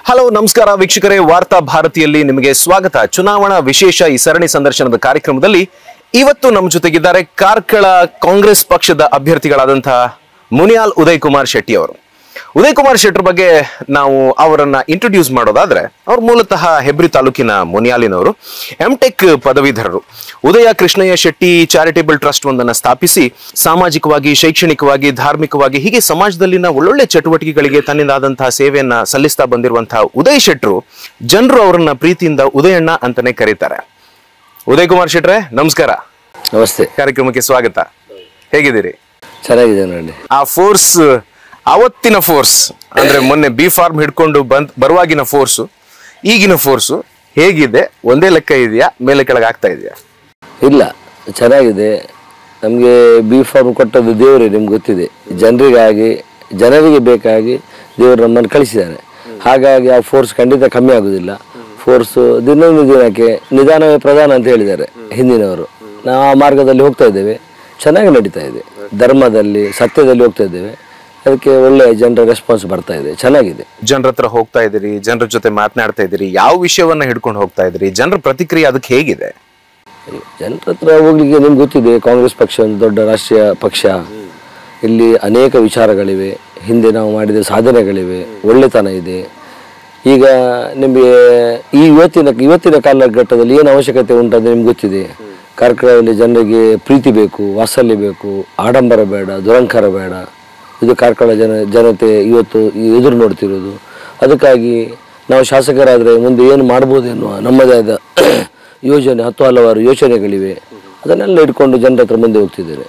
Hello ನಮಸ್ಕಾರ ವೀಕ್ಷಕರೇ ವಾರ್ತಾ ಭಾರತಿಯಲ್ಲಿ ನಿಮಗೆ ಸ್ವಾಗತ ಚುನಾವಣಾ ವಿಶೇಷ ಈ ಸರಣಿ ಸಂದರ್ಶನದ ಕಾರ್ಯಕ್ರಮದಲ್ಲಿ ಇವತ್ತು ನಮ್ಮ ಜೊತೆಗಿದ್ದಾರೆ ಕಾರ್ಕಳ ಕಾಂಗ್ರೆಸ್ ಪಕ್ಷದ ಅಭ್ಯರ್ಥಿಗಳಾದಂತಹ ಮುನಿಯಾಲ್ ಉದಯ್ ಕುಮಾರ್ ಶೆಟ್ಟಿ ಅವರು ಉದಯ್ ಕುಮಾರ್ ಶೆಟ್ಟರ್ ಬಗ್ಗೆ ನಾವು ಅವರನ್ನ ಇಂಟ್ರೊಡ್ಯೂಸ್ ಮಾಡೋದಾದ್ರೆ ಅವ್ರು ಮೂಲತಃ ಹೆಬ್ರಿ ತಾಲೂಕಿನ ಮುನಿಯಾಲಿನವರು ಎಂ ಟೆಕ್ ಪದವೀಧರರು ಉದಯ ಕೃಷ್ಣಯ್ಯ ಶೆಟ್ಟಿ ಚಾರಿಟೇಬಲ್ ಟ್ರಸ್ಟ್ ಒಂದನ್ನು ಸ್ಥಾಪಿಸಿ ಸಾಮಾಜಿಕವಾಗಿ ಶೈಕ್ಷಣಿಕವಾಗಿ ಧಾರ್ಮಿಕವಾಗಿ ಹೀಗೆ ಸಮಾಜದಲ್ಲಿನ ಒಳ್ಳೊಳ್ಳೆ ಚಟುವಟಿಕೆಗಳಿಗೆ ತನ್ನಿಂದಾದಂತಹ ಸೇವೆಯನ್ನ ಸಲ್ಲಿಸ್ತಾ ಬಂದಿರುವಂತಹ ಉದಯ್ ಶೆಟ್ರು ಜನರು ಅವರನ್ನ ಪ್ರೀತಿಯಿಂದ ಉದಯಣ್ಣ ಅಂತಾನೆ ಕರೀತಾರೆ ಉದಯ್ ಕುಮಾರ್ ಶೆಟ್ರೆ ನಮಸ್ಕಾರ ನಮಸ್ತೆ ಕಾರ್ಯಕ್ರಮಕ್ಕೆ ಸ್ವಾಗತ ಹೇಗಿದ್ದೀರಿ ಚೆನ್ನಾಗಿದೆ ನೋಡಿ ಆ ಫೋರ್ಸ್ ಅವತ್ತಿನ ಫೋರ್ಸ್ ಅಂದ್ರೆ ಮೊನ್ನೆ ಬಿ ಫಾರ್ಮ್ ಹಿಡ್ಕೊಂಡು ಬಂದ್ ಬರುವಾಗಿನ ಫೋರ್ಸು ಈಗಿನ ಫೋರ್ಸು ಹೇಗಿದೆ ಒಂದೇ ಲೆಕ್ಕ ಇದೆಯಾ ಮೇಲೆ ಕೆಳಗೆ ಆಗ್ತಾ ಇದೆಯಾ ಇಲ್ಲ ಚೆನ್ನಾಗಿದೆ ನಮಗೆ ಬಿ ಫಾರ್ಮ್ ಕೊಟ್ಟದ್ದು ದೇವರೇ ನಿಮ್ಗೆ ಗೊತ್ತಿದೆ ಜನರಿಗಾಗಿ ಜನರಿಗೆ ಬೇಕಾಗಿ ದೇವರು ನಮ್ಮನ್ನು ಕಳಿಸಿದ್ದಾರೆ ಹಾಗಾಗಿ ಆ ಫೋರ್ಸ್ ಖಂಡಿತ ಕಮ್ಮಿ ಆಗುದಿಲ್ಲ ಫೋರ್ಸ್ ದಿನೊಂದು ದಿನಕ್ಕೆ ನಿಧಾನವೇ ಪ್ರಧಾನ ಅಂತ ಹೇಳಿದ್ದಾರೆ ಹಿಂದಿನವರು ನಾವು ಆ ಮಾರ್ಗದಲ್ಲಿ ಹೋಗ್ತಾ ಇದ್ದೇವೆ ಚೆನ್ನಾಗಿ ನಡೀತಾ ಇದೆ ಧರ್ಮದಲ್ಲಿ ಸತ್ಯದಲ್ಲಿ ಹೋಗ್ತಾ ಇದ್ದೇವೆ ಅದಕ್ಕೆ ಒಳ್ಳೆಯ ಜನರ ರೆಸ್ಪಾನ್ಸ್ ಬರ್ತಾ ಇದೆ ಚೆನ್ನಾಗಿದೆ ಜನರ ಹತ್ರ ಹೋಗ್ತಾ ಇದ್ದೀರಿ ಜನರ ಜೊತೆ ಮಾತನಾಡ್ತಾ ಇದ್ದೀರಿ ಯಾವ ವಿಷಯವನ್ನ ಹಿಡ್ಕೊಂಡು ಹೋಗ್ತಾ ಇದ್ದೀರಿ ಜನರ ಪ್ರತಿಕ್ರಿಯೆ ಅದಕ್ಕೆ ಹೇಗಿದೆ ಜನರ ಹತ್ರ ಹೋಗ್ಲಿಕ್ಕೆ ನಿಮ್ಗೆ ಗೊತ್ತಿದೆ ಕಾಂಗ್ರೆಸ್ ಪಕ್ಷ ಒಂದು ದೊಡ್ಡ ರಾಷ್ಟ್ರೀಯ ಪಕ್ಷ ಇಲ್ಲಿ ಅನೇಕ ವಿಚಾರಗಳಿವೆ ಹಿಂದೆ ನಾವು ಮಾಡಿದ ಸಾಧನೆಗಳಿವೆ ಒಳ್ಳೆತನ ಇದೆ ಈಗ ನಿಮಗೆ ಈ ಇವತ್ತಿನ ಇವತ್ತಿನ ಕಾಲಘಟ್ಟದಲ್ಲಿ ಏನು ಅವಶ್ಯಕತೆ ಉಂಟಂತ ನಿಮ್ಗೆ ಗೊತ್ತಿದೆ ಕಾರ್ಕಳದಲ್ಲಿ ಜನರಿಗೆ ಪ್ರೀತಿ ಬೇಕು ವಾತ್ಸಲ್ಯ ಬೇಕು ಆಡಂಬರ ಬೇಡ ದುರಂಕಾರ ಬೇಡ ಇದು ಕಾರ್ಕಳ ಜನ ಜನತೆ ಇವತ್ತು ಈ ಎದುರು ನೋಡ್ತಿರೋದು ಅದಕ್ಕಾಗಿ ನಾವು ಶಾಸಕರಾದರೆ ಮುಂದೆ ಏನು ಮಾಡ್ಬೋದು ಎನ್ನುವ ನಮ್ಮದೇ ಆದ ಯೋಜನೆ ಹತ್ತು ಹಲವಾರು ಯೋಚನೆಗಳಿವೆ ಅದನ್ನೆಲ್ಲ ಇಟ್ಕೊಂಡು ಜನರ ಹತ್ರ ಮುಂದೆ ಹೋಗ್ತಿದ್ದೇನೆ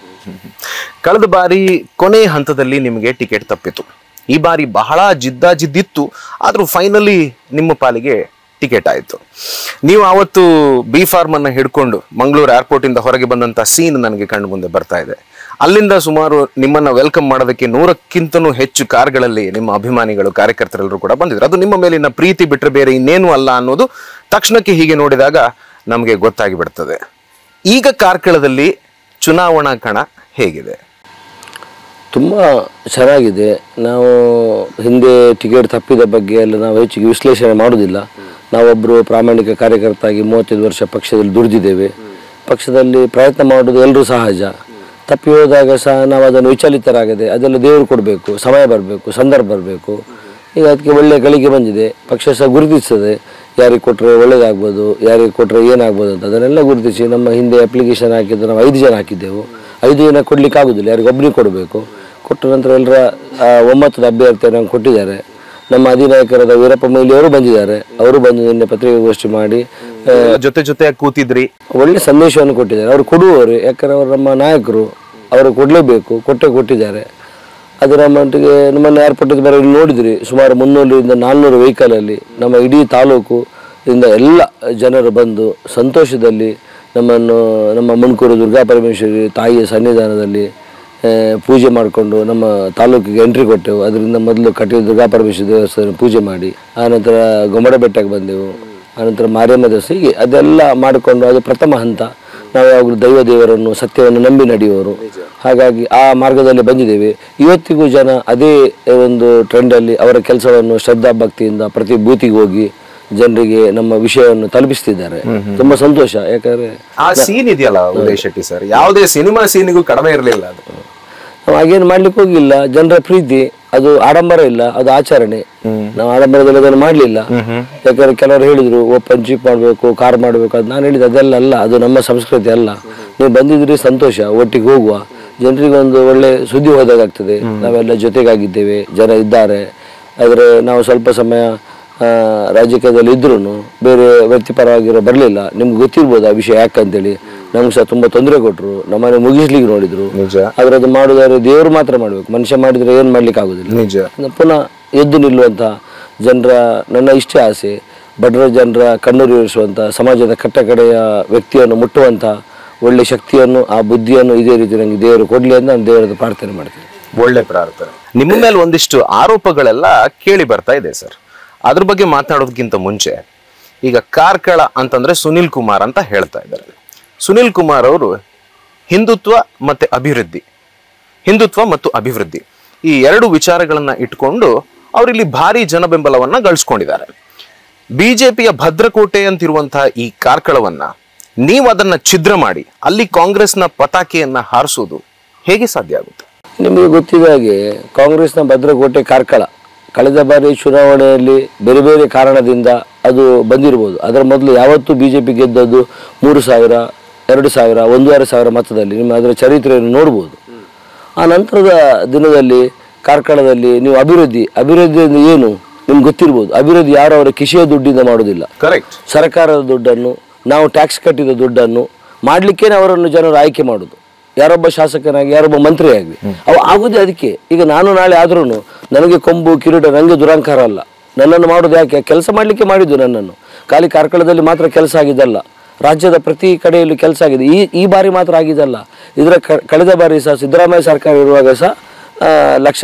ಕಳೆದ ಬಾರಿ ಕೊನೆ ಹಂತದಲ್ಲಿ ನಿಮಗೆ ಟಿಕೆಟ್ ತಪ್ಪಿತು ಈ ಬಾರಿ ಬಹಳ ಜಿದ್ದಾಜಿದ್ದಿತ್ತು ಆದ್ರೂ ಫೈನಲಿ ನಿಮ್ಮ ಪಾಲಿಗೆ ಟಿಕೆಟ್ ಆಯಿತು ನೀವು ಆವತ್ತು ಬಿ ಫಾರ್ಮ್ ಅನ್ನ ಹಿಡ್ಕೊಂಡು ಮಂಗಳೂರು ಏರ್ಪೋರ್ಟ್ ಇಂದ ಹೊರಗೆ ಬಂದಂತ ಸೀನ್ ನನಗೆ ಕಣ್ಣು ಮುಂದೆ ಬರ್ತಾ ಇದೆ ಅಲ್ಲಿಂದ ಸುಮಾರು ನಿಮ್ಮನ್ನ ವೆಲ್ಕಮ್ ಮಾಡೋದಕ್ಕೆ ನೂರಕ್ಕಿಂತನೂ ಹೆಚ್ಚು ಕಾರ್ಗಳಲ್ಲಿ ನಿಮ್ಮ ಅಭಿಮಾನಿಗಳು ಕಾರ್ಯಕರ್ತರೆಲ್ಲರೂ ಕೂಡ ಬಂದಿದ್ರು ಅದು ನಿಮ್ಮ ಮೇಲಿನ ಪ್ರೀತಿ ಬಿಟ್ಟರೆ ಬೇರೆ ಇನ್ನೇನು ಅಲ್ಲ ಅನ್ನೋದು ತಕ್ಷಣಕ್ಕೆ ಹೀಗೆ ನೋಡಿದಾಗ ನಮಗೆ ಗೊತ್ತಾಗಿ ಬಿಡ್ತದೆ ಈಗ ಕಾರ್ಕಳದಲ್ಲಿ ಚುನಾವಣಾ ಕಣ ಹೇಗಿದೆ ತುಂಬ ಚೆನ್ನಾಗಿದೆ ನಾವು ಹಿಂದೆ ಟಿಕೆಟ್ ತಪ್ಪಿದ ಬಗ್ಗೆ ಎಲ್ಲ ನಾವು ಹೆಚ್ಚಿಗೆ ವಿಶ್ಲೇಷಣೆ ಮಾಡೋದಿಲ್ಲ ನಾವೊಬ್ಬರು ಪ್ರಾಮಾಣಿಕ ಕಾರ್ಯಕರ್ತಾಗಿ ಮೂವತ್ತೈದು ವರ್ಷ ಪಕ್ಷದಲ್ಲಿ ದುಡಿದಿದ್ದೇವೆ ಪಕ್ಷದಲ್ಲಿ ಪ್ರಯತ್ನ ಮಾಡೋದು ಎಲ್ಲರೂ ಸಹಜ ತಪ್ಪಿ ಹೋದಾಗ ಸಹ ನಾವು ಅದನ್ನು ವಿಚಲಿತರಾಗದೆ ಅದೆಲ್ಲ ದೇವರು ಕೊಡಬೇಕು ಸಮಯ ಬರಬೇಕು ಸಂದರ್ಭ ಬರಬೇಕು ಈಗ ಅದಕ್ಕೆ ಒಳ್ಳೆಯ ಗಳಿಕೆ ಬಂದಿದೆ ಪಕ್ಷ ಸಹ ಗುರುತಿಸ್ತದೆ ಯಾರಿಗೆ ಕೊಟ್ಟರೆ ಒಳ್ಳೇದಾಗ್ಬೋದು ಯಾರಿಗೆ ಕೊಟ್ಟರೆ ಏನಾಗ್ಬೋದು ಅಂತ ಅದನ್ನೆಲ್ಲ ಗುರುತಿಸಿ ನಮ್ಮ ಹಿಂದೆ ಅಪ್ಲಿಕೇಶನ್ ಹಾಕಿದ್ದು ನಾವು ಐದು ಜನ ಹಾಕಿದ್ದೆವು ಐದು ಜನ ಕೊಡ್ಲಿಕ್ಕೆ ಆಗುದಿಲ್ಲ ಯಾರಿಗೆ ಒಬ್ಬರಿಗೆ ಕೊಡಬೇಕು ಕೊಟ್ಟ ನಂತರ ಎಲ್ಲರ ಆ, ಒಂಬತ್ತು ಅಭ್ಯರ್ಥಿಯನ್ನು ನಮ್ಗೆ ಕೊಟ್ಟಿದ್ದಾರೆ ನಮ್ಮ ಅಧಿನಾಯಕರಾದ ವೀರಪ್ಪ ಮೊಯ್ಲಿ ಅವರು ಬಂದಿದ್ದಾರೆ ಅವರು ಬಂದು ನಿನ್ನೆ ಪತ್ರಿಕಾಗೋಷ್ಠಿ ಮಾಡಿ ಆ, ಜೊತೆ ಜೊತೆ ಕೂತಿದ್ರಿ ಒಳ್ಳೆ ಸಂದೇಶವನ್ನು ಕೊಟ್ಟಿದ್ದಾರೆ ಅವರು ಕೊಡುವವರು ಯಾಕಂದ್ರೆ ಅವರು ನಮ್ಮ ನಾಯಕರು ಅವರು ಕೊಡಲೇಬೇಕು ಕೊಟ್ಟೆ ಕೊಟ್ಟಿದ್ದಾರೆ ಅದರ ಮಟ್ಟಿಗೆ ನಮ್ಮನ್ನು ಏರ್ಪೋರ್ಟಿಗೆ ಬರೋ ಇಲ್ಲಿ ನೋಡಿದ್ರಿ ಸುಮಾರು ಮುನ್ನೂರರಿಂದ ನಾಲ್ನೂರು ವೆಹಿಕಲಲ್ಲಿ ನಮ್ಮ ಇಡೀ ತಾಲೂಕು ಇಂದ ಎಲ್ಲ ಜನರು ಬಂದು ಸಂತೋಷದಲ್ಲಿ ನಮ್ಮನ್ನು ನಮ್ಮ ಮುಣ್ಕೂರು ದುರ್ಗಾ ಪರಮೇಶ್ವರಿ ತಾಯಿಯ ಸನ್ನಿಧಾನದಲ್ಲಿ ಆ, ಪೂಜೆ ಮಾಡಿಕೊಂಡು ನಮ್ಮ ತಾಲೂಕಿಗೆ ಎಂಟ್ರಿ ಕೊಟ್ಟೆವು ಅದರಿಂದ ಮೊದಲು ಕಟಿ ದುರ್ಗಾ ಪರಮೇಶ್ವರಿ ದೇವಸ್ಥಾನ ಪೂಜೆ ಮಾಡಿ ಆನಂತರ ಗೊಮ್ಮಡ ಬೆಟ್ಟಕ್ಕೆ ಬಂದೆವು ಆನಂತರ ಮಾರಿಯಮ್ಮ ದೇವಸ್ಥಾನ ಹೀಗೆ ಅದೆಲ್ಲ ಮಾಡಿಕೊಂಡು ಅದು ಪ್ರಥಮ ಹಂತ ನಾವು ಯಾವಾಗಲೂ ದೈವ ದೇವರನ್ನು ಸತ್ಯವನ್ನು ನಂಬಿ ನಡೆಯುವವರು ಹಾಗಾಗಿ ಆ ಮಾರ್ಗದಲ್ಲಿ ಬಂದಿದ್ದೇವೆ ಇವತ್ತಿಗೂ ಜನ ಅದೇ ಒಂದು ಟ್ರೆಂಡಲ್ಲಿ ಅವರ ಕೆಲಸವನ್ನು ಶ್ರದ್ಧಾ ಭಕ್ತಿಯಿಂದ ಪ್ರತಿ ಬೂತಿಗೆ ಹೋಗಿ ಜನರಿಗೆ ನಮ್ಮ ವಿಷಯವನ್ನು ತಲುಪಿಸ್ತಿದ್ದಾರೆ ತುಂಬಾ ಸಂತೋಷ ಯಾಕಂದ್ರೆ ಆ ಸೀನ್ ಇದೆಯಲ್ಲ ಉದಯ್ ಶೆಟ್ಟಿ ಸರ್ ಯಾವುದೇ ಸಿನಿಮಾ ಸೀನಿಗೂ ಕಡಿಮೆ ಇರಲಿಲ್ಲ ಅದು ನಾವು ಹಾಗೇನು ಮಾಡ್ಲಿಕ್ಕೆ ಹೋಗಿಲ್ಲ ಜನರ ಪ್ರೀತಿ ಅದು ಆಡಂಬರ ಇಲ್ಲ ಅದು ಆಚರಣೆ ನಾವು ಆಡಂಬರದಲ್ಲಿ ಅದನ್ನು ಮಾಡಲಿಲ್ಲ ಯಾಕಂದ್ರೆ ಕೆಲವರು ಹೇಳಿದ್ರು ಓಪನ್ ಜೀಪ್ ಮಾಡಬೇಕು ಕಾರ್ ಮಾಡಬೇಕು ಅದು ನಾನು ಹೇಳಿದೆ ಅದೆಲ್ಲ ಅಲ್ಲ ಅದು ನಮ್ಮ ಸಂಸ್ಕೃತಿ ಅಲ್ಲ ನೀವು ಬಂದಿದ್ರಿ ಸಂತೋಷ ಒಟ್ಟಿಗೆ ಹೋಗುವ ಜನರಿಗೆ ಒಂದು ಒಳ್ಳೆ ಸುದ್ದಿ ಹೋದಾಗ್ತದೆ ನಾವೆಲ್ಲ ಜೊತೆಗಾಗಿದ್ದೇವೆ ಜನ ಇದ್ದಾರೆ ಆದರೆ ನಾವು ಸ್ವಲ್ಪ ಸಮಯ ಆ, ರಾಜಕೀಯದಲ್ಲಿ ಇದ್ರೂ ಬೇರೆ ವೃತ್ತಿಪರವಾಗಿರೋ ಬರಲಿಲ್ಲ ನಿಮ್ಗೆ ಗೊತ್ತಿರ್ಬೋದು ಆ ವಿಷಯ ಯಾಕಂತೇಳಿ ನಮ್ಗೆ ಸಹ ತುಂಬ ತೊಂದರೆ ಕೊಟ್ಟರು ನಮ್ಮನೆ ಮುಗಿಸ್ಲಿಕ್ಕೆ ನೋಡಿದ್ರು ನಿಜ ಆದ್ರೆ ಅದು ಮಾಡುದಾದ್ರೆ ದೇವರು ಮಾತ್ರ ಮಾಡಬೇಕು ಮನುಷ್ಯ ಮಾಡಿದ್ರೆ ಏನು ಮಾಡ್ಲಿಕ್ಕೆ ಆಗುದಿಲ್ಲ ನಿಜ ಇನ್ನು ಪುನಃ ಎದ್ದು ನಿಲ್ಲುವಂಥ ಜನರ ನನ್ನ ಇಷ್ಟೇ ಆಸೆ ಬಡವರ ಜನರ ಕಣ್ಣುರಿಸುವಂಥ ಸಮಾಜದ ಕಟ್ಟ ಕಡೆಯ ವ್ಯಕ್ತಿಯನ್ನು ಮುಟ್ಟುವಂಥ ಒಳ್ಳೆ ಶಕ್ತಿಯನ್ನು ಆ ಬುದ್ಧಿಯನ್ನು ಇದೇ ರೀತಿ ನನಗೆ ದೇವರು ಕೊಡಲಿ ಅಂತ ನಾನು ದೇವರದ ಪ್ರಾರ್ಥನೆ ಮಾಡ್ತೀನಿ ಒಳ್ಳೆ ಪ್ರಾರ್ಥನೆ ನಿಮ್ಮ ಮೇಲೆ ಒಂದಿಷ್ಟು ಆರೋಪಗಳೆಲ್ಲ ಕೇಳಿ ಬರ್ತಾ ಇದೆ ಸರ್ ಅದ್ರ ಬಗ್ಗೆ ಮಾತನಾಡೋದಕ್ಕಿಂತ ಮುಂಚೆ ಈಗ ಕಾರ್ಕಳ ಅಂತಂದ್ರೆ ಸುನಿಲ್ ಕುಮಾರ್ ಅಂತ ಹೇಳ್ತಾ ಇದ್ದಾರೆ ಸುನಿಲ್ ಕುಮಾರ್ ಅವರು ಹಿಂದುತ್ವ ಮತ್ತೆ ಅಭಿವೃದ್ಧಿ ಹಿಂದುತ್ವ ಮತ್ತು ಅಭಿವೃದ್ಧಿ ಈ ಎರಡು ವಿಚಾರಗಳನ್ನ ಇಟ್ಕೊಂಡು ಅವರಿಲ್ಲಿ ಭಾರಿ ಜನಬೆಂಬಲವನ್ನ ಗಳಿಸ್ಕೊಂಡಿದ್ದಾರೆ ಬಿಜೆಪಿಯ ಭದ್ರಕೋಟೆ ಅಂತಿರುವಂತಹ ಈ ಕಾರ್ಕಳವನ್ನ ನೀವು ಅದನ್ನ ಛಿದ್ರ ಮಾಡಿ ಅಲ್ಲಿ ಕಾಂಗ್ರೆಸ್ನ ಪತಾಕೆಯನ್ನ ಹಾರಿಸೋದು ಹೇಗೆ ಸಾಧ್ಯ ಆಗುತ್ತೆ ನಿಮಗೆ ಗೊತ್ತಿದ ಹಾಗೆ ಕಾಂಗ್ರೆಸ್ನ ಭದ್ರಕೋಟೆ ಕಾರ್ಕಳ ಕಳೆದ ಬಾರಿ ಚುನಾವಣೆಯಲ್ಲಿ ಬೇರೆ ಬೇರೆ ಕಾರಣದಿಂದ ಅದು ಬಂದಿರ್ಬೋದು ಅದರ ಮೊದಲು ಯಾವತ್ತೂ ಬಿ ಜೆ ಪಿ ಗೆದ್ದದ್ದು ಮೂರು ಸಾವಿರ ಎರಡು ಸಾವಿರ ಒಂದೂವರೆ ಸಾವಿರ ಮತದಲ್ಲಿ ನಿಮ್ಮ ಅದರ ಚರಿತ್ರೆಯನ್ನು ನೋಡ್ಬೋದು ಆ ನಂತರದ ದಿನದಲ್ಲಿ ಕಾರ್ಕಳದಲ್ಲಿ ನೀವು ಅಭಿವೃದ್ಧಿ ಅಭಿವೃದ್ಧಿ ಅಂದ್ರೆ ಏನು ನಿಮ್ಗೆ ಗೊತ್ತಿರ್ಬೋದು ಅಭಿವೃದ್ಧಿ ಯಾರು ಅವರ ಕಿಶೆಯ ದುಡ್ಡಿಂದ ಮಾಡೋದಿಲ್ಲ ಕರೆಕ್ಟ್ ಸರ್ಕಾರದ ದುಡ್ಡನ್ನು ನಾವು ಟ್ಯಾಕ್ಸ್ ಕಟ್ಟಿದ ದುಡ್ಡನ್ನು ಮಾಡ್ಲಿಕ್ಕೇನೆ ಅವರನ್ನು ಜನರು ಆಯ್ಕೆ ಮಾಡುದು ಯಾರೊಬ್ಬ ಶಾಸಕನಾಗಿ ಯಾರೊಬ್ಬ ಮಂತ್ರಿಯಾಗಿ ಅವು ಆಗುದೇ ಅದಕ್ಕೆ ಈಗ ನಾನು ನಾಳೆ ಆದ್ರೂ ನನಗೆ ಕೊಂಬು ಕಿರೀಟ ನನಗೆ ದುರಂಕಾರ ಅಲ್ಲ ನನ್ನನ್ನು ಮಾಡೋದು ಯಾಕೆ ಕೆಲಸ ಮಾಡಲಿಕ್ಕೆ ಮಾಡಿದ್ದು ನನ್ನನ್ನು ಖಾಲಿ ಕಾರ್ಕಳದಲ್ಲಿ ಮಾತ್ರ ಕೆಲಸ ಆಗಿದ್ದಲ್ಲ ರಾಜ್ಯದ ಪ್ರತಿ ಕಡೆಯಲ್ಲೂ ಕೆಲಸ ಆಗಿದೆ ಈ ಈ ಬಾರಿ ಮಾತ್ರ ಆಗಿದ್ದಲ್ಲ ಇದರ ಕ- ಕಳೆದ ಬಾರಿ ಸಹ ಸಿದ್ದರಾಮಯ್ಯ ಸರ್ಕಾರ ಇರುವಾಗ ಸಹ ಆ, ಲಕ್ಷ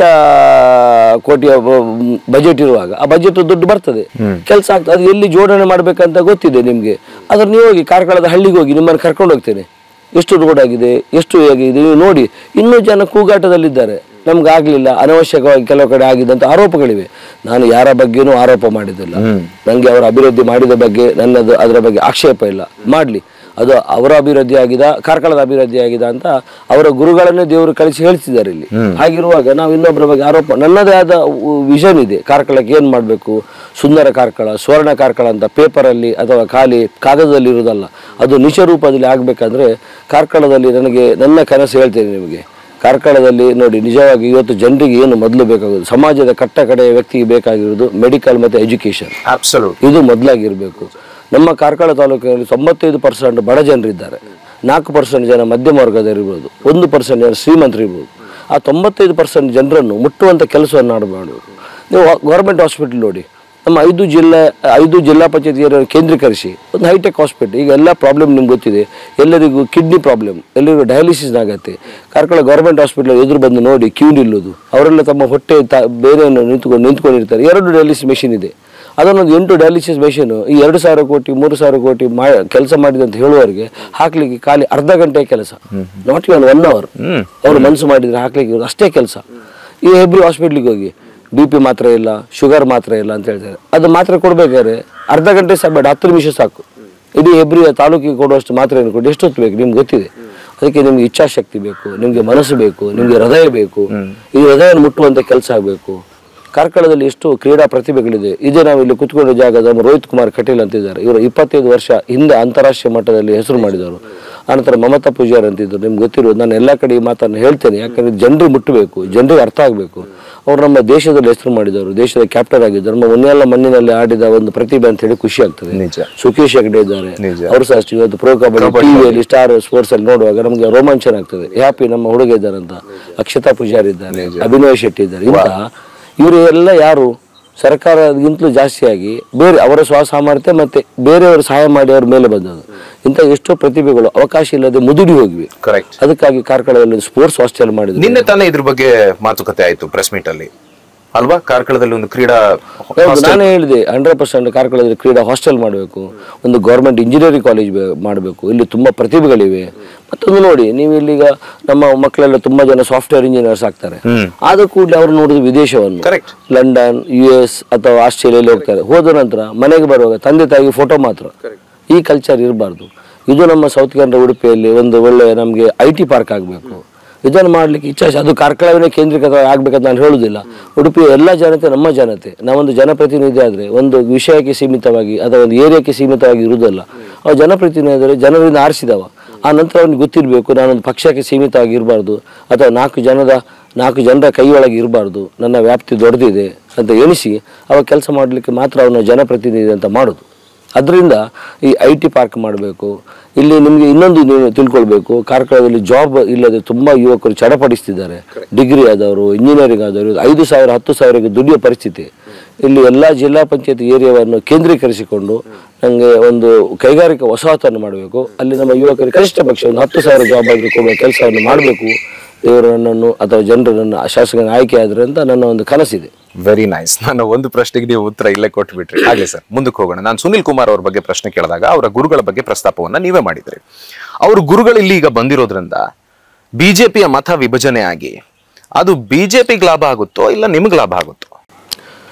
ಕೋಟಿಯ ಬಜೆಟ್ ಇರುವಾಗ ಆ ಬಜೆಟ್ ದುಡ್ಡು ಬರ್ತದೆ ಕೆಲಸ ಆಗ್ತದೆ ಅದು ಎಲ್ಲಿ ಜೋಡಣೆ ಮಾಡ್ಬೇಕಂತ ಗೊತ್ತಿದೆ ನಿಮ್ಗೆ ಅದ್ರ ನೀವು ಹೋಗಿ ಕಾರ್ಕಳದ ಹಳ್ಳಿಗೆ ಹೋಗಿ ನಿಮ್ಮನ್ನು ಕರ್ಕೊಂಡು ಹೋಗ್ತೇನೆ ಎಷ್ಟು ರೋಡ್ ಆಗಿದೆ ಎಷ್ಟು ಹೇಗಿದೆ ನೀವು ನೋಡಿ ಇನ್ನೂ ಜನ ಕೂಗಾಟದಲ್ಲಿದ್ದಾರೆ ನಮ್ಗೆ ಆಗ್ಲಿಲ್ಲ ಅನವಶ್ಯಕವಾಗಿ ಕೆಲವು ಕಡೆ ಆಗಿದೆ ಅಂತ ಆರೋಪಗಳಿವೆ ನಾನು ಯಾರ ಬಗ್ಗೆನೂ ಆರೋಪ ಮಾಡಿದ್ದಿಲ್ಲ ನನಗೆ ಅವರ ಅಭಿವೃದ್ಧಿ ಮಾಡಿದ ಬಗ್ಗೆ ನನ್ನದು ಅದರ ಬಗ್ಗೆ ಆಕ್ಷೇಪ ಇಲ್ಲ ಮಾಡಲಿ ಅದು ಅವರ ಅಭಿವೃದ್ಧಿ ಆಗಿದೆ ಕಾರ್ಕಳದ ಅಭಿವೃದ್ಧಿ ಆಗಿದೆ ಅಂತ ಅವರ ಗುರುಗಳನ್ನೇ ದೇವರು ಕಳಿಸಿ ಹೇಳ್ತಿದ್ದಾರೆ ಇಲ್ಲಿ ಹಾಗಿರುವಾಗ ನಾವು ಇನ್ನೊಬ್ಬರ ಬಗ್ಗೆ ಆರೋಪ ನನ್ನದೇ ಆದ ವಿಷನ್ ಇದೆ ಕಾರ್ಕಳಕ್ಕೆ ಏನು ಮಾಡಬೇಕು ಸುಂದರ ಕಾರ್ಕಳ ಸುವರ್ಣ ಕಾರ್ಕಳ ಅಂತ ಪೇಪರಲ್ಲಿ ಅಥವಾ ಖಾಲಿ ಕಾಗದದಲ್ಲಿ ಇರುವುದಲ್ಲ ಅದು ನಿಜ ರೂಪದಲ್ಲಿ ಆಗಬೇಕಂದ್ರೆ ಕಾರ್ಕಳದಲ್ಲಿ ನನಗೆ ನನ್ನ ಕನಸು ಹೇಳ್ತೇನೆ ನಿಮಗೆ ಕಾರ್ಕಳದಲ್ಲಿ ನೋಡಿ ನಿಜವಾಗಿ ಇವತ್ತು ಜನರಿಗೆ ಏನು ಮೊದಲು ಬೇಕಾಗೋದು ಸಮಾಜದ ಕಟ್ಟ ಕಡೆಯ ವ್ಯಕ್ತಿಗೆ ಬೇಕಾಗಿರೋದು ಮೆಡಿಕಲ್ ಮತ್ತು ಎಜುಕೇಷನ್ ಅಬ್ಸಲ್ಯೂಟ್ ಇದು ಮೊದಲಾಗಿರಬೇಕು ನಮ್ಮ ಕಾರ್ಕಳ ತಾಲೂಕಿನಲ್ಲಿ ತೊಂಬತ್ತೈದು ಪರ್ಸೆಂಟ್ ಬಡ ಜನರಿದ್ದಾರೆ ನಾಲ್ಕು ಪರ್ಸೆಂಟ್ ಜನ ಮಧ್ಯಮ ವರ್ಗದಲ್ಲಿರ್ಬೋದು ಒಂದು ಪರ್ಸೆಂಟ್ ಜನ ಶ್ರೀಮಂತರಿರ್ಬೋದು ಆ ತೊಂಬತ್ತೈದು ಪರ್ಸೆಂಟ್ ಜನರನ್ನು ಮುಟ್ಟುವಂಥ ಕೆಲಸವನ್ನು ಮಾಡಬಾರ್ದು ನೀವು ಗೌರ್ಮೆಂಟ್ ಹಾಸ್ಪಿಟಲ್ ನೋಡಿ ನಮ್ಮ ಐದು ಜಿಲ್ಲೆ ಐದು ಜಿಲ್ಲಾ ಪಂಚಾಯತ್ ಕೇಂದ್ರೀಕರಿಸಿ ಒಂದು ಹೈಟೆಕ್ ಹಾಸ್ಪಿಟಲ್ ಈಗ ಎಲ್ಲ ಪ್ರಾಬ್ಲಮ್ ನಿಮ್ಗೆ ಗೊತ್ತಿದೆ ಎಲ್ಲರಿಗೂ ಕಿಡ್ನಿ ಪ್ರಾಬ್ಲಮ್ ಎಲ್ಲರಿಗೂ ಡಯಾಲಿಸಿಸ್ ಆಗತ್ತೆ ಕಾರ್ಕಳ ಗೌರ್ಮೆಂಟ್ ಹಾಸ್ಪಿಟಲ್ ಎದುರು ಬಂದು ನೋಡಿ ಕ್ಯೂ ನಿಲ್ಲೋದು ಅವರೆಲ್ಲ ತಮ್ಮ ಹೊಟ್ಟೆ ತ ಬೇರೆಯನ್ನು ನಿಂತ್ಕೊಂಡು ನಿಂತ್ಕೊಂಡಿರ್ತಾರೆ ಎರಡು ಡಯಾಲಿಸಿಸ್ ಮೆಷಿನ್ ಇದೆ ಅದನ್ನೊಂದು ಎಂಟು ಡಯಾಲಿಸಿಸ್ ಮೆಷಿನ್ ಈ ಎರಡು ಸಾವಿರ ಕೋಟಿ ಮೂರು ಸಾವಿರ ಕೋಟಿ ಮಾ ಕೆಲಸ ಮಾಡಿದೆ ಅಂತ ಹೇಳುವವರಿಗೆ ಹಾಕ್ಲಿಕ್ಕೆ ಖಾಲಿ ಅರ್ಧ ಗಂಟೆ ಕೆಲಸ ನಾಟ್ ಇವನ್ ಒನ್ ಅವರ್ ಅವರು ಮನಸ್ಸು ಮಾಡಿದ್ರೆ ಹಾಕ್ಲಿಕ್ಕೆ ಇರೋದು ಅಷ್ಟೇ ಕೆಲಸ ಈ ಹೆಬ್ರಿ ಹಾಸ್ಪಿಟ್ಲಿಗೆ ಹೋಗಿ ಬಿ ಪಿ ಮಾತ್ರ ಇಲ್ಲ ಶುಗರ್ ಮಾತ್ರ ಇಲ್ಲ ಅಂತ ಹೇಳ್ತಾರೆ ಅದು ಮಾತ್ರೆ ಕೊಡ್ಬೇಕಾದ್ರೆ ಅರ್ಧ ಗಂಟೆ ಸಹ ಬೇಡ ಹತ್ತು ನಿಮಿಷ ಸಾಕು ಇಡೀ ಹೆಬ್ರಿಯ ತಾಲೂಕಿಗೆ ಕೊಡುವಷ್ಟು ಮಾತ್ರೆ ಕೊಟ್ಟು ಎಷ್ಟೊತ್ತು ಬೇಕು ನಿಮ್ಗೆ ಗೊತ್ತಿದೆ ಅದಕ್ಕೆ ನಿಮ್ಗೆ ಇಚ್ಛಾಶಕ್ತಿ ಬೇಕು ನಿಮ್ಗೆ ಮನಸ್ಸು ಬೇಕು ನಿಮ್ಗೆ ಹೃದಯ ಬೇಕು ಈ ಹೃದಯ ಮುಟ್ಟುವಂತ ಕೆಲಸ ಆಗಬೇಕು ಕಾರ್ಕಳದಲ್ಲಿ ಎಷ್ಟು ಕ್ರೀಡಾ ಪ್ರತಿಭೆಗಳಿದೆ ಇದೇ ನಾವು ಇಲ್ಲಿ ಕುತ್ಕೊಂಡ ಜಾಗದ ನಮ್ಮ ರೋಹಿತ್ ಕುಮಾರ್ ಕಟೀಲ್ ಅಂತಿದ್ದಾರೆ ಇವರು ಇಪ್ಪತ್ತೈದು ವರ್ಷ ಹಿಂದೆ ಅಂತಾರಾಷ್ಟ್ರೀಯ ಮಟ್ಟದಲ್ಲಿ ಹೆಸರು ಮಾಡಿದವರು ಆನಂತರ ಮಮತಾ ಪೂಜಾರಿ ಅಂತಿದ್ರು ನಿಮ್ಗೆ ಗೊತ್ತಿರೋದು ನಾನು ಎಲ್ಲ ಕಡೆ ಈ ಮಾತನ್ನು ಹೇಳ್ತೇನೆ ಯಾಕಂದ್ರೆ ಜನರು ಮುಟ್ಟಬೇಕು ಜನರಿಗೆ ಅರ್ಥ ಆಗಬೇಕು ಅವ್ರು ನಮ್ಮ ದೇಶದಲ್ಲಿ ಹೆಸರು ಮಾಡಿದವರು ದೇಶದ ಕ್ಯಾಪ್ಟನ್ ಆಗಿದ್ದರು ನಮ್ಮ ಮುನ್ನೆಲ್ಲ ಮಣ್ಣಿನಲ್ಲಿ ಆಡಿದ ಒಂದು ಪ್ರತಿಭೆ ಅಂತ ಹೇಳಿ ಖುಷಿ ಆಗ್ತದೆ ನಿಜ. ಸುಖೇಶ್ ಹೆಗ್ಡೆ ಇದ್ದಾರೆ ನಿಜ. ಅವರು ಸಹ ಅಷ್ಟೇ ಇವತ್ತು ಪ್ರೋ ಕಬಡ್ಡಿ ಟಿವಿಯಲ್ಲಿ ಸ್ಟಾರ್ ಸ್ಪೋರ್ಟ್ಸ್ ಅಲ್ಲಿ ನೋಡುವಾಗ ನಮಗೆ ರೋಮಾಂಚನ ಆಗ್ತದೆ ಹ್ಯಾಪಿ ನಮ್ಮ ಹುಡುಗ ಇದ್ದಾರಂತ ಅಕ್ಷತಾ ಪೂಜಾರಿ ಇದ್ದಾರೆ ಅಭಿನವ್ ಶೆಟ್ಟಿ ಇದ್ದಾರೆ ಇಂತಹ ಇವರು ಎಲ್ಲ ಯಾರು ಸರ್ಕಾರಗಿಂತಲೂ ಜಾಸ್ತಿಯಾಗಿ ಬೇರೆ ಅವರ ಸ್ವಸಾಮರ್ಥ್ಯ ಮತ್ತೆ ಬೇರೆಯವರು ಸಹಾಯ ಮಾಡಿ ಅವ್ರ ಮೇಲೆ ಬಂದದ್ದು ಇಂಥ ಎಷ್ಟೋ ಪ್ರತಿಭೆಗಳು ಅವಕಾಶ ಇಲ್ಲದೆ ಮುದುಡಿ ಹೋಗಿವೆ ಕರೆಕ್ಟ್ ಅದಕ್ಕಾಗಿ ಕಾರ್ಕಳದಲ್ಲಿ ಸ್ಪೋರ್ಟ್ಸ್ ಹಾಸ್ಟೆಲ್ ಮಾಡಿದ್ರು ನಿನ್ನೆ ತಾನೇ ಇದ್ರ ಬಗ್ಗೆ ಮಾತುಕತೆ ಆಯ್ತು ಪ್ರೆಸ್ ಮೀಟ್ ಅಲ್ಲಿ ಅಲ್ವಾ ಕಾರ್ಕಳದಲ್ಲಿ ಒಂದು ಕ್ರೀಡಾ ಹೌದು, ನಾನೇ ಹೇಳಿದೆ ಹಂಡ್ರೆಡ್ ಪರ್ಸೆಂಟ್ ಕಾರ್ಕಳದಲ್ಲಿ ಕ್ರೀಡಾ ಹಾಸ್ಟೆಲ್ ಮಾಡಬೇಕು ಒಂದು ಗೌರ್ಮೆಂಟ್ ಇಂಜಿನಿಯರಿಂಗ್ ಕಾಲೇಜ್ ಮಾಡಬೇಕು ಇಲ್ಲಿ ತುಂಬಾ ಪ್ರತಿಭೆಗಳಿವೆ ಮತ್ತೊಂದು ನೋಡಿ ನೀವು ಇಲ್ಲಿಗ ನಮ್ಮ ಮಕ್ಕಳೆಲ್ಲ ತುಂಬಾ ಜನ ಸಾಫ್ಟ್ವೇರ್ ಇಂಜಿನಿಯರ್ಸ್ ಆಗ್ತಾರೆ ಆದ ಕೂಡಲೇ ಅವರು ನೋಡುದು ವಿದೇಶವನ್ನು ಕರೆಕ್ಟ್ ಲಂಡನ್ ಯು ಎಸ್ ಅಥವಾ ಆಸ್ಟ್ರೇಲಿಯಲ್ಲಿ ಹೋಗ್ತಾರೆ ಹೋದ ನಂತರ ಮನೆಗೆ ಬರುವಾಗ ತಂದೆ ತಾಯಿಗೆ ಫೋಟೋ ಮಾತ್ರ ಈ ಕಲ್ಚರ್ ಇರಬಾರ್ದು ಇದು ನಮ್ಮ ಸೌತ್ ಕನ್ನಡ ಉಡುಪಿಯಲ್ಲಿ ಒಂದು ಒಳ್ಳೆಯ ನಮಗೆ ಐ ಟಿ ಪಾರ್ಕ್ ಆಗಬೇಕು ಇದನ್ನು ಮಾಡ್ಲಿಕ್ಕೆ ಇಚ್ಛೆ ಅದು ಕಾರ್ಕಳವೇ ಕೇಂದ್ರೀಕೃತ ಆಗ್ಬೇಕಂತ ನಾನು ಹೇಳುದಿಲ್ಲ ಉಡುಪಿಯ ಎಲ್ಲ ಜನತೆ ನಮ್ಮ ಜನತೆ ನಾವೊಂದು ಜನಪ್ರತಿನಿಧಿ ಆದ್ರೆ ಒಂದು ವಿಷಯಕ್ಕೆ ಸೀಮಿತವಾಗಿ ಅಥವಾ ಒಂದು ಏರಿಯಾಕ್ಕೆ ಸೀಮಿತವಾಗಿ ಇರುವುದಲ್ಲ ಅವ ಜನಪ್ರತಿನಿಧಿ ಆದರೆ ಜನರಿಂದ ಆರಿಸಿದವ ಆ ನಂತರ ಅವನಿಗೆ ಗೊತ್ತಿರಬೇಕು ನಾನೊಂದು ಪಕ್ಷಕ್ಕೆ ಸೀಮಿತವಾಗಿ ಇರಬಾರ್ದು ಅಥವಾ ನಾಲ್ಕು ಜನದ ನಾಲ್ಕು ಜನರ ಕೈಯೊಳಗೆ ಇರಬಾರ್ದು ನನ್ನ ವ್ಯಾಪ್ತಿ ದೊಡ್ಡದಿದೆ ಅಂತ ಎಣಿಸಿ ಅವ ಕೆಲಸ ಮಾಡಲಿಕ್ಕೆ ಮಾತ್ರ ಅವನ ಜನಪ್ರತಿನಿಧಿ ಅಂತ ಮಾಡೋದು ಅದರಿಂದ ಈ ಐ ಟಿ ಪಾರ್ಕ್ ಮಾಡಬೇಕು ಇಲ್ಲಿ ನಿಮಗೆ ಇನ್ನೊಂದು ನೀವು ತಿಳ್ಕೊಳ್ಬೇಕು ಕಾರ್ಕಳದಲ್ಲಿ ಜಾಬ್ ಇಲ್ಲದೆ ತುಂಬಾ ಯುವಕರು ಚಡಪಡಿಸ್ತಿದ್ದಾರೆ ಡಿಗ್ರಿ ಆದವರು ಇಂಜಿನಿಯರಿಂಗ್ ಆದವರು ಐದು ಸಾವಿರ ಹತ್ತು ಸಾವಿರಕ್ಕೆ ದುಡಿಯೋ ಪರಿಸ್ಥಿತಿ ಇಲ್ಲಿ ಎಲ್ಲ ಜಿಲ್ಲಾ ಪಂಚಾಯತ್ ಏರಿಯಾವನ್ನು ಕೇಂದ್ರೀಕರಿಸಿಕೊಂಡು ನನಗೆ ಒಂದು ಕೈಗಾರಿಕಾ ವಸಾಹತನ್ನು ಮಾಡಬೇಕು ಅಲ್ಲಿ ನಮ್ಮ ಯುವಕರಿಗೆ ಕನಿಷ್ಠ ಪಕ್ಷ ಒಂದು ಹತ್ತು ಸಾವಿರ ಜಾಬ್ ಆಗಿ ಕೊಡುವ ಕೆಲಸವನ್ನು ಮಾಡಬೇಕು ದೇವರು ನನ್ನನ್ನು ಅಥವಾ ಜನರು ನನ್ನ ಶಾಸಕನ ಆಯ್ಕೆ ಆದ್ರೆ ಅಂತ ನನ್ನ ಒಂದು ಕನಸಿದೆ ವೆರಿ ನೈಸ್ ನಾನು ಒಂದು ಪ್ರಶ್ನೆಗೆ ನೀವು ಉತ್ತರ ಇಲ್ಲೇ ಕೊಟ್ಟು ಬಿಟ್ರಿ ಹಾಗೆ ಸರ್ ಮುಂದಕ್ಕೆ ಹೋಗೋಣ ನಾನು ಸುನಿಲ್ ಕುಮಾರ್ ಅವ್ರ ಬಗ್ಗೆ ಪ್ರಶ್ನೆ ಕೇಳಿದಾಗ ಅವರ ಗುರುಗಳ ಬಗ್ಗೆ ಪ್ರಸ್ತಾಪವನ್ನ ನೀವೇ ಮಾಡಿದ್ರಿ ಅವ್ರ ಗುರುಗಳು ಇಲ್ಲಿ ಈಗ ಬಂದಿರೋದ್ರಿಂದ ಬಿಜೆಪಿಯ ಮತ ವಿಭಜನೆ ಆಗಿ ಅದು ಬಿಜೆಪಿಗೆ ಲಾಭ ಆಗುತ್ತೋ ಇಲ್ಲ ನಿಮ್ಗೆ ಲಾಭ ಆಗುತ್ತೋ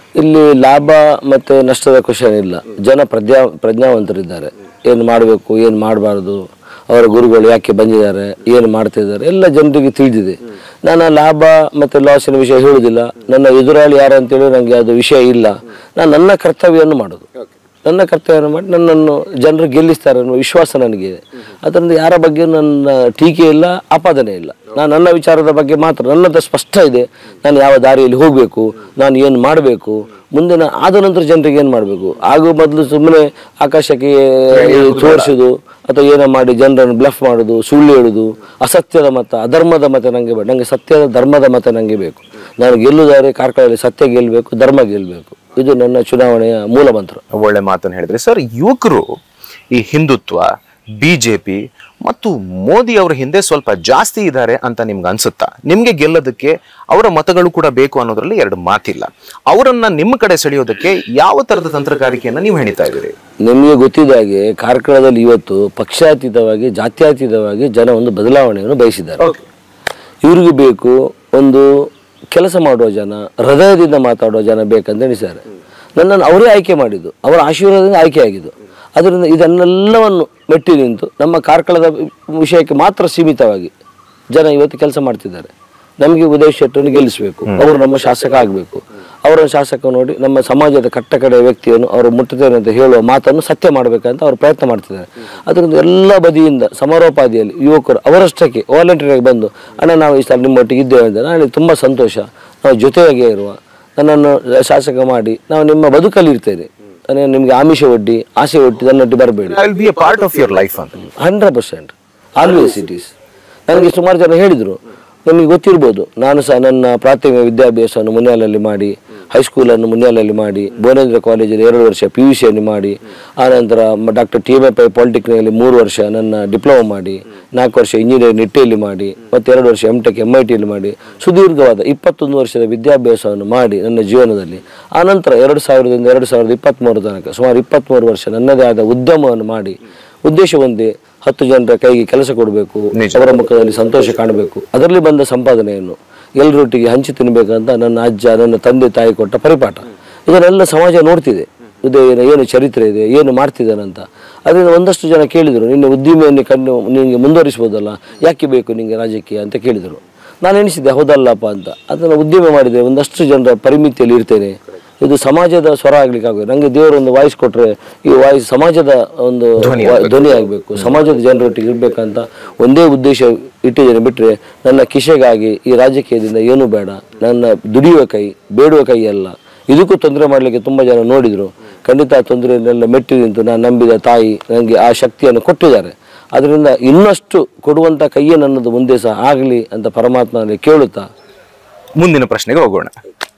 ಇಲ್ಲಿ ಲಾಭ ಮತ್ತು ನಷ್ಟದ ಕ್ವಶನ್ ಇಲ್ಲ ಜನ ಪ್ರಜ್ಞಾ ಪ್ರಜ್ಞಾವಂತರಿದ್ದಾರೆ ಏನು ಮಾಡಬೇಕು ಏನು ಮಾಡಬಾರ್ದು ಅವರ ಗುರುಗಳು ಯಾಕೆ ಬಂದಿದ್ದಾರೆ ಏನು ಮಾಡ್ತಿದ್ದಾರೆ ಎಲ್ಲ ಜನರಿಗೆ ತಿಳಿದಿದೆ ನಾನು ಆ ಲಾಭ ಮತ್ತು ಲಾಸಿನ ವಿಷಯ ಹೇಳುವುದಿಲ್ಲ ನನ್ನ ಎದುರಾಳಿ ಯಾರು ಅಂತೇಳಿ ನನಗೆ ಅದು ವಿಷಯ ಇಲ್ಲ ನಾನು ನನ್ನ ಕರ್ತವ್ಯವನ್ನು ಮಾಡೋದು ನನ್ನ ಕರ್ತವ್ಯವನ್ನು ಮಾಡಿ ನನ್ನನ್ನು ಜನರು ಗೆಲ್ಲಿಸ್ತಾರೆ ಅನ್ನೋ ವಿಶ್ವಾಸ ನನಗಿದೆ ಅದರಿಂದ ಯಾರ ಬಗ್ಗೆ ನನ್ನ ಟೀಕೆ ಇಲ್ಲ ಆಪಾದನೆ ಇಲ್ಲ ನಾನು ನನ್ನ ವಿಚಾರದ ಬಗ್ಗೆ ಮಾತ್ರ ನನ್ನದು ಸ್ಪಷ್ಟ ಇದೆ ನಾನು ಯಾವ ದಾರಿಯಲ್ಲಿ ಹೋಗಬೇಕು ನಾನು ಏನು ಮಾಡಬೇಕು ಮುಂದೆ ನಾ ಆದ ನಂತರ ಜನರಿಗೆ ಏನು ಮಾಡಬೇಕು ಆಗೋ ಮೊದಲು ಸುಮ್ಮನೆ ಆಕಾಶಕ್ಕೆ ತೋರಿಸೋದು ಅಥವಾ ಏನೋ ಮಾಡಿ ಜನರನ್ನು ಬ್ಲಫ್ ಮಾಡೋದು ಸುಳ್ಳು ಹೇಳೋದು ಅಸತ್ಯದ ಮತ ಅಧರ್ಮದ ಮತ ನನಗೆ ಬೇಡ ನನಗೆ ಸತ್ಯದ ಧರ್ಮದ ಮತ ನನಗೆ ಬೇಕು ನಾನು ಗೆಲ್ಲುವುದಾದ್ರೆ ಕಾರ್ಕಳದಲ್ಲಿ ಸತ್ಯ ಗೆಲ್ಲಬೇಕು ಧರ್ಮ ಗೆಲ್ಲಬೇಕು ಇದು ನನ್ನ ಚುನಾವಣೆಯ ಮೂಲ ಮಂತ್ರ ಒಳ್ಳೆ ಮಾತನ್ನು ಹೇಳಿದ್ರೆ ಸರ್ ಯುವಕರು ಈ ಹಿಂದುತ್ವ ಬಿಜೆಪಿ ಮತ್ತು ಮೋದಿ ಅವರ ಹಿಂದೆ ಸ್ವಲ್ಪ ಜಾಸ್ತಿ ಇದ್ದಾರೆ ಅಂತ ನಿಮ್ಗೆ ಅನ್ಸುತ್ತಾ ನಿಮ್ಗೆ ಗೆಲ್ಲೋದಕ್ಕೆ ಅವರ ಮತಗಳು ಕೂಡ ಬೇಕು ಅನ್ನೋದ್ರಲ್ಲಿ ಎರಡು ಮಾತಿಲ್ಲ ಅವರನ್ನ ನಿಮ್ಮ ಕಡೆ ಸೆಳೆಯೋದಕ್ಕೆ ಯಾವ ತರದ ತಂತ್ರಗಾರಿಕೆಯನ್ನ ನೀವು ಹೆಣಿತಾ ಇದ್ದೀರಿ ನಿಮಗೆ ಗೊತ್ತಿದ್ದ ಹಾಗೆ ಕಾರ್ಕಳದಲ್ಲಿ ಇವತ್ತು ಪಕ್ಷಾತೀತವಾಗಿ ಜಾತ್ಯತೀತವಾಗಿ ಜನ ಒಂದು ಬದಲಾವಣೆಯನ್ನು ಬಯಸಿದ್ದಾರೆ ಇವ್ರಿಗೆ ಬೇಕು ಒಂದು ಕೆಲಸ ಮಾಡುವ ಜನ ಹೃದಯದಿಂದ ಮಾತಾಡುವ ಜನ ಬೇಕಂತ ಎಣಿಸಿದ್ದಾರೆ ನನ್ನನ್ನು ಅವರೇ ಆಯ್ಕೆ ಮಾಡಿದ್ದು ಅವರ ಆಶೀರ್ವಾದದಿಂದ ಆಯ್ಕೆ ಆಗಿದ್ದು ಅದರಿಂದ ಇದನ್ನೆಲ್ಲವನ್ನು ಮೆಟ್ಟಿ ನಿಂತು ನಮ್ಮ ಕಾರ್ಕಳದ ವಿಷಯಕ್ಕೆ ಮಾತ್ರ ಸೀಮಿತವಾಗಿ ಜನ ಇವತ್ತು ಕೆಲಸ ಮಾಡ್ತಿದ್ದಾರೆ ನಮಗೆ ಉದಯ್ ಶೆಟ್ಟರನ್ನು ಗೆಲ್ಲಿಸಬೇಕು ಅವರು ನಮ್ಮ ಶಾಸಕ ಆಗಬೇಕು ಅವರ ಶಾಸಕ ನೋಡಿ ನಮ್ಮ ಸಮಾಜದ ಕಟ್ಟ ಕಡೆಯ ವ್ಯಕ್ತಿಯನ್ನು ಅವರು ಮುಟ್ಟುತ್ತೇನೆ ಅಂತ ಹೇಳುವ ಮಾತನ್ನು ಸತ್ಯ ಮಾಡಬೇಕಂತ ಅವರು ಪ್ರಯತ್ನ ಮಾಡ್ತಿದ್ದಾರೆ ಅದರಿಂದ ಎಲ್ಲ ಬದಿಯಿಂದ ಸಮಾರೋಪಾದಿಯಲ್ಲಿ ಯುವಕರು ಅವರಷ್ಟಕ್ಕೆ ವಾಲಂಟಿಯರ್ ಆಗಿ ಬಂದು ಅಣ್ಣ ನಾವು ಈ ಸಲ ನಿಮ್ಮೊಟ್ಟಿಗೆ ಇದ್ದೇವೆ ಅಂತ ನನಗೆ ತುಂಬ ಸಂತೋಷ ನಾವು ಜೊತೆಯಾಗೇ ಇರುವ ನನ್ನನ್ನು ಶಾಸಕ ಮಾಡಿ ನಾವು ನಿಮ್ಮ ಬದುಕಲ್ಲಿ ಇರ್ತೇನೆ ನಾನು ನಿಮಗೆ ಆಮಿಷ ಒಡ್ಡಿ ಆಸೆ ಒಡ್ಡಿ ನನ್ನೊಟ್ಟಿಗೆ ಬರಬೇಡಿ I will be a part of your life ಅಂತ hundred percent always it is ನನಗೆ ಸುಮಾರು ಜನ ಹೇಳಿದರು ನಿಮಗೆ ಗೊತ್ತಿರ್ಬೋದು ನಾನು ಸಹ ನನ್ನ ಪ್ರಾಥಮಿಕ ವಿದ್ಯಾಭ್ಯಾಸವನ್ನು ಮುನ್ಯಾಲಲ್ಲಿ ಮಾಡಿ ಹೈಸ್ಕೂಲನ್ನು ಮುನ್ಯಾಲಲ್ಲಿ ಮಾಡಿ ಭುವನೇಂದ್ರ ಕಾಲೇಜಲ್ಲಿ ಎರಡು ವರ್ಷ ಪಿ ಯು ಸಿಯನ್ನು ಮಾಡಿ ಆನಂತರ doctor T M F I ಪಾಲಿಟೆಕ್ನಿಕಲ್ಲಿ ಮೂರು ವರ್ಷ ನನ್ನ ಡಿಪ್ಲೊಮಾ ಮಾಡಿ ನಾಲ್ಕು ವರ್ಷ ಇಂಜಿನಿಯರ್ ನಿಟ್ಟೆಯಲ್ಲಿ ಮಾಡಿ ಮತ್ತು ಎರಡು ವರ್ಷ ಎಮ್ ಟೆಕ್ ಎಮ್ ಐ ಟಿಯಲ್ಲಿ ಮಾಡಿ ಸುದೀರ್ಘವಾದ ಇಪ್ಪತ್ತೊಂದು ವರ್ಷದ ವಿದ್ಯಾಭ್ಯಾಸವನ್ನು ಮಾಡಿ ನನ್ನ ಜೀವನದಲ್ಲಿ ಆನಂತರ ಎರಡು ಸಾವಿರದಿಂದ ಎರಡು ಸಾವಿರದ ಇಪ್ಪತ್ತ್ಮೂರು ತನಕ ಸುಮಾರು ಇಪ್ಪತ್ತ್ಮೂರು ವರ್ಷ ನನ್ನದೇ ಆದ ಉದ್ಯಮವನ್ನು ಮಾಡಿ ಉದ್ದೇಶ ಒಂದೇ ಹತ್ತು ಜನರ ಕೈಗೆ ಕೆಲಸ ಕೊಡಬೇಕು ಅವರ ಮುಖದಲ್ಲಿ ಸಂತೋಷ ಕಾಣಬೇಕು ಅದರಲ್ಲಿ ಬಂದ ಸಂಪಾದನೆಯನ್ನು ಎಲ್ಲರೊಟ್ಟಿಗೆ ಹಂಚಿ ತಿನ್ನಬೇಕಂತ ನನ್ನ ಅಜ್ಜ ನನ್ನ ತಂದೆ ತಾಯಿ ಕೊಟ್ಟ ಪರಿಪಾಠ ಇದನ್ನೆಲ್ಲ ಸಮಾಜ ನೋಡ್ತಿದೆ ಉದಯನ ಏನು ಚರಿತ್ರೆ ಇದೆ ಏನು ಮಾಡ್ತಿದ್ದಾನಂತ ಅದರಿಂದ ಒಂದಷ್ಟು ಜನ ಕೇಳಿದರು ನಿನ್ನ ಉದ್ದಿಮೆಯನ್ನು ಕಣ್ಣು ನಿನಗೆ ಮುಂದುವರಿಸ್ಬೋದಲ್ಲ ಯಾಕೆ ಬೇಕು ನಿನಗೆ ರಾಜಕೀಯ ಅಂತ ಕೇಳಿದರು ನಾನು ಎಣಿಸಿದ್ದೆ ಹೌದಲ್ಲಪ್ಪ ಅಂತ ಅದನ್ನು ಉದ್ಯಮ ಮಾಡಿದರೆ ಒಂದಷ್ಟು ಜನರ ಪರಿಮಿತಿಯಲ್ಲಿ ಇರ್ತೇನೆ ಇದು ಸಮಾಜದ ಸ್ವರ ಆಗ್ಲಿಕ್ಕೆ ಆಗೋದು ನನಗೆ ದೇವರು ಒಂದು ವಾಯ್ಸ್ ಕೊಟ್ಟರೆ ಈ ವಾಯ್ಸ್ ಸಮಾಜದ ಒಂದು ವ- ಧ್ವನಿ ಆಗಬೇಕು ಸಮಾಜದ ಜನರೊಟ್ಟಿಗೆ ಇರಬೇಕಂತ ಒಂದೇ ಉದ್ದೇಶ ಇಟ್ಟಿದ್ದೇನೆ ಬಿಟ್ಟರೆ ನನ್ನ ಕಿಶೆಗಾಗಿ ಈ ರಾಜಕೀಯದಿಂದ ಏನೂ ಬೇಡ ನನ್ನ ದುಡಿಯುವ ಕೈ ಬೇಡುವ ಕೈ ಅಲ್ಲ ಇದಕ್ಕೂ ತೊಂದರೆ ಮಾಡಲಿಕ್ಕೆ ತುಂಬ ಜನ ನೋಡಿದರು ಖಂಡಿತ ಆ ತೊಂದರೆಯನ್ನೆಲ್ಲ ಮೆಟ್ಟಿ ನಿಂತು ನಾನು ನಂಬಿದ ತಾಯಿ ನನಗೆ ಆ ಶಕ್ತಿಯನ್ನು ಕೊಟ್ಟಿದ್ದಾರೆ ಅದರಿಂದ ಇನ್ನಷ್ಟು ಕೊಡುವಂಥ ಕೈಯೇ ನನ್ನದು ಮುಂದೆ ಸಹ ಆಗಲಿ ಅಂತ ಪರಮಾತ್ಮನಲ್ಲಿ ಕೇಳುತ್ತಾ ಮುಂದಿನ ಪ್ರಶ್ನೆಗೆ ಹೋಗೋಣ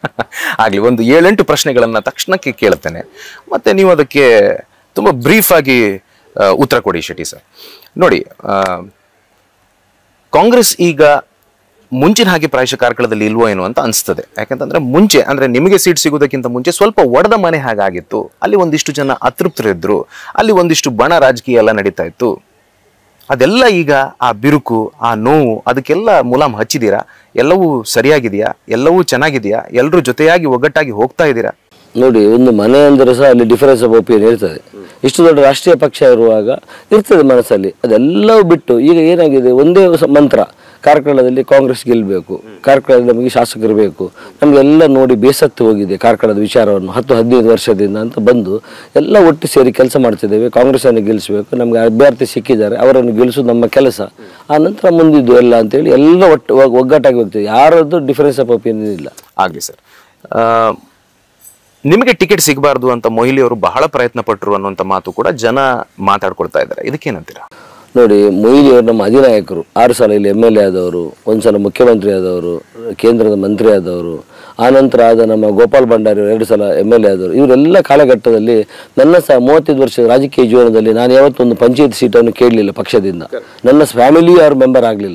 ಆಗ್ಲಿ ಒಂದು ಏಳೆಂಟು ಪ್ರಶ್ನೆಗಳನ್ನ ತಕ್ಷಣಕ್ಕೆ ಕೇಳುತ್ತೇನೆ ಮತ್ತೆ ನೀವು ಅದಕ್ಕೆ ತುಂಬಾ ಬ್ರೀಫ್ ಆಗಿ ಆ, ಉತ್ತರ ಕೊಡಿ ಶೆಟ್ಟಿ ಸರ್ ನೋಡಿ ಆ, ಕಾಂಗ್ರೆಸ್ ಈಗ ಮುಂಚಿನ ಹಾಗೆ ಪ್ರಾಯಶಃ ಕಾರ್ಕಳದಲ್ಲಿ ಇಲ್ವೋ ಏನೋ ಅಂತ ಅನಿಸ್ತದೆ ಯಾಕಂತಂದ್ರೆ ಮುಂಚೆ ಅಂದ್ರೆ ನಿಮಗೆ ಸೀಟ್ ಸಿಗೋದಕ್ಕಿಂತ ಮುಂಚೆ ಸ್ವಲ್ಪ ಒಡೆದ ಮನೆ ಹಾಗಾಗಿತ್ತು ಅಲ್ಲಿ ಒಂದಿಷ್ಟು ಜನ ಅತೃಪ್ತರಿದ್ರು ಅಲ್ಲಿ ಒಂದಿಷ್ಟು ಬಣ ರಾಜಕೀಯ ಎಲ್ಲ ನಡೀತಾ ಇತ್ತು ಅದೆಲ್ಲ ಈಗ ಆ ಬಿರುಕು ಆ ನೋವು ಅದಕ್ಕೆಲ್ಲ ಮುಲಾಮ್ ಹಚ್ಚಿದೀರಾ ಎಲ್ಲವೂ ಸರಿಯಾಗಿದೆಯಾ ಎಲ್ಲವೂ ಚೆನ್ನಾಗಿದೆಯಾ ಎಲ್ಲರೂ ಜೊತೆಯಾಗಿ ಒಗ್ಗಟ್ಟಾಗಿ ಹೋಗ್ತಾ ಇದ್ದೀರಾ ನೋಡಿ ಒಂದು ಮನೆ ಅಂದರೆ ಸಹ ಅಲ್ಲಿ ಡಿಫರೆನ್ಸ್ ಆಫ್ ಒಪಿನಿಯನ್ ಇರ್ತದೆ ಇಷ್ಟು ದೊಡ್ಡ ರಾಷ್ಟ್ರೀಯ ಪಕ್ಷ ಇರುವಾಗ ಇರ್ತದೆ ಮನಸ್ಸಲ್ಲಿ ಅದೆಲ್ಲವೂ ಬಿಟ್ಟು ಈಗ ಏನಾಗಿದೆ ಒಂದೇ ಸ- ಮಂತ್ರ ಕಾರ್ಕಳದಲ್ಲಿ ಕಾಂಗ್ರೆಸ್ ಗೆಲ್ಲಬೇಕು ಕಾರ್ಕಳದಲ್ಲಿ ನಮಗೆ ಶಾಸಕರು ಬೇಕು ನಮಗೆಲ್ಲ ನೋಡಿ ಬೇಸತ್ತು ಹೋಗಿದೆ ಕಾರ್ಕಳದ ವಿಚಾರವನ್ನು ಹತ್ತು ಹದಿನೈದು ವರ್ಷದಿಂದ ಅಂತ ಬಂದು ಎಲ್ಲ ಒಟ್ಟು ಸೇರಿ ಕೆಲಸ ಮಾಡ್ತಿದ್ದೇವೆ ಕಾಂಗ್ರೆಸ್ಸನ್ನು ಗೆಲ್ಲಿಸಬೇಕು ನಮಗೆ ಅಭ್ಯರ್ಥಿ ಸಿಕ್ಕಿದ್ದಾರೆ ಅವರನ್ನು ಗೆಲ್ಲಿಸೋದು ನಮ್ಮ ಕೆಲಸ ಆ ನಂತರ ಮುಂದಿದ್ದು ಎಲ್ಲ ಅಂತೇಳಿ ಎಲ್ಲ ಒಟ್ಟು ಒಗ್- ಒಗ್ಗಟ್ಟಾಗಿ ಹೋಗ್ತದೆ ಯಾರದ್ದು ಡಿಫರೆನ್ಸ್ ಆಫ್ ಒಪಿನಿಯನ್ ಇಲ್ಲ ಆಗ್ಲಿ ಸರ್ ಆ, ನಿಮಗೆ ಟಿಕೆಟ್ ಸಿಗಬಾರ್ದು ಅಂತ ಮೊಯ್ಲಿ ಅವರು ಬಹಳ ಪ್ರಯತ್ನ ಪಟ್ಟರು ಅನ್ನುವಂಥ ಮಾತು ಕೂಡ ಜನ ಮಾತಾಡ್ಕೊಳ್ತಾ ಇದ್ದಾರೆ ಇದಕ್ಕೇನಂತೀರಾ ನೋಡಿ ಮೊಯ್ಲಿ ಅವರು ನಮ್ಮ ಅಧಿನಾಯಕರು ಆರು ಸಲ ಇಲ್ಲಿ ಎಮ್ ಎಲ್ ಎ ಆದವರು ಒಂದು ಸಲ ಮುಖ್ಯಮಂತ್ರಿ ಆದವರು ಕೇಂದ್ರದ ಮಂತ್ರಿ ಆದವರು ಆನಂತರ ಆದ ನಮ್ಮ ಗೋಪಾಲ್ ಭಂಡಾರಿ ಅವರು ಎರಡು ಸಲ ಎಮ್ ಎಲ್ ಎ ಆದವರು ಇವರೆಲ್ಲ ಕಾಲಘಟ್ಟದಲ್ಲಿ ನನ್ನ ಸಹ ಮೂವತ್ತೈದು ವರ್ಷದ ರಾಜಕೀಯ ಜೀವನದಲ್ಲಿ ನಾನು ಯಾವತ್ತೊಂದು ಪಂಚಾಯತ್ ಸೀಟನ್ನು ಕೇಳಲಿಲ್ಲ ಪಕ್ಷದಿಂದ ನನ್ನ ಫ್ಯಾಮಿಲಿ ಅವ್ರ ಮೆಂಬರ್ ಆಗಲಿಲ್ಲ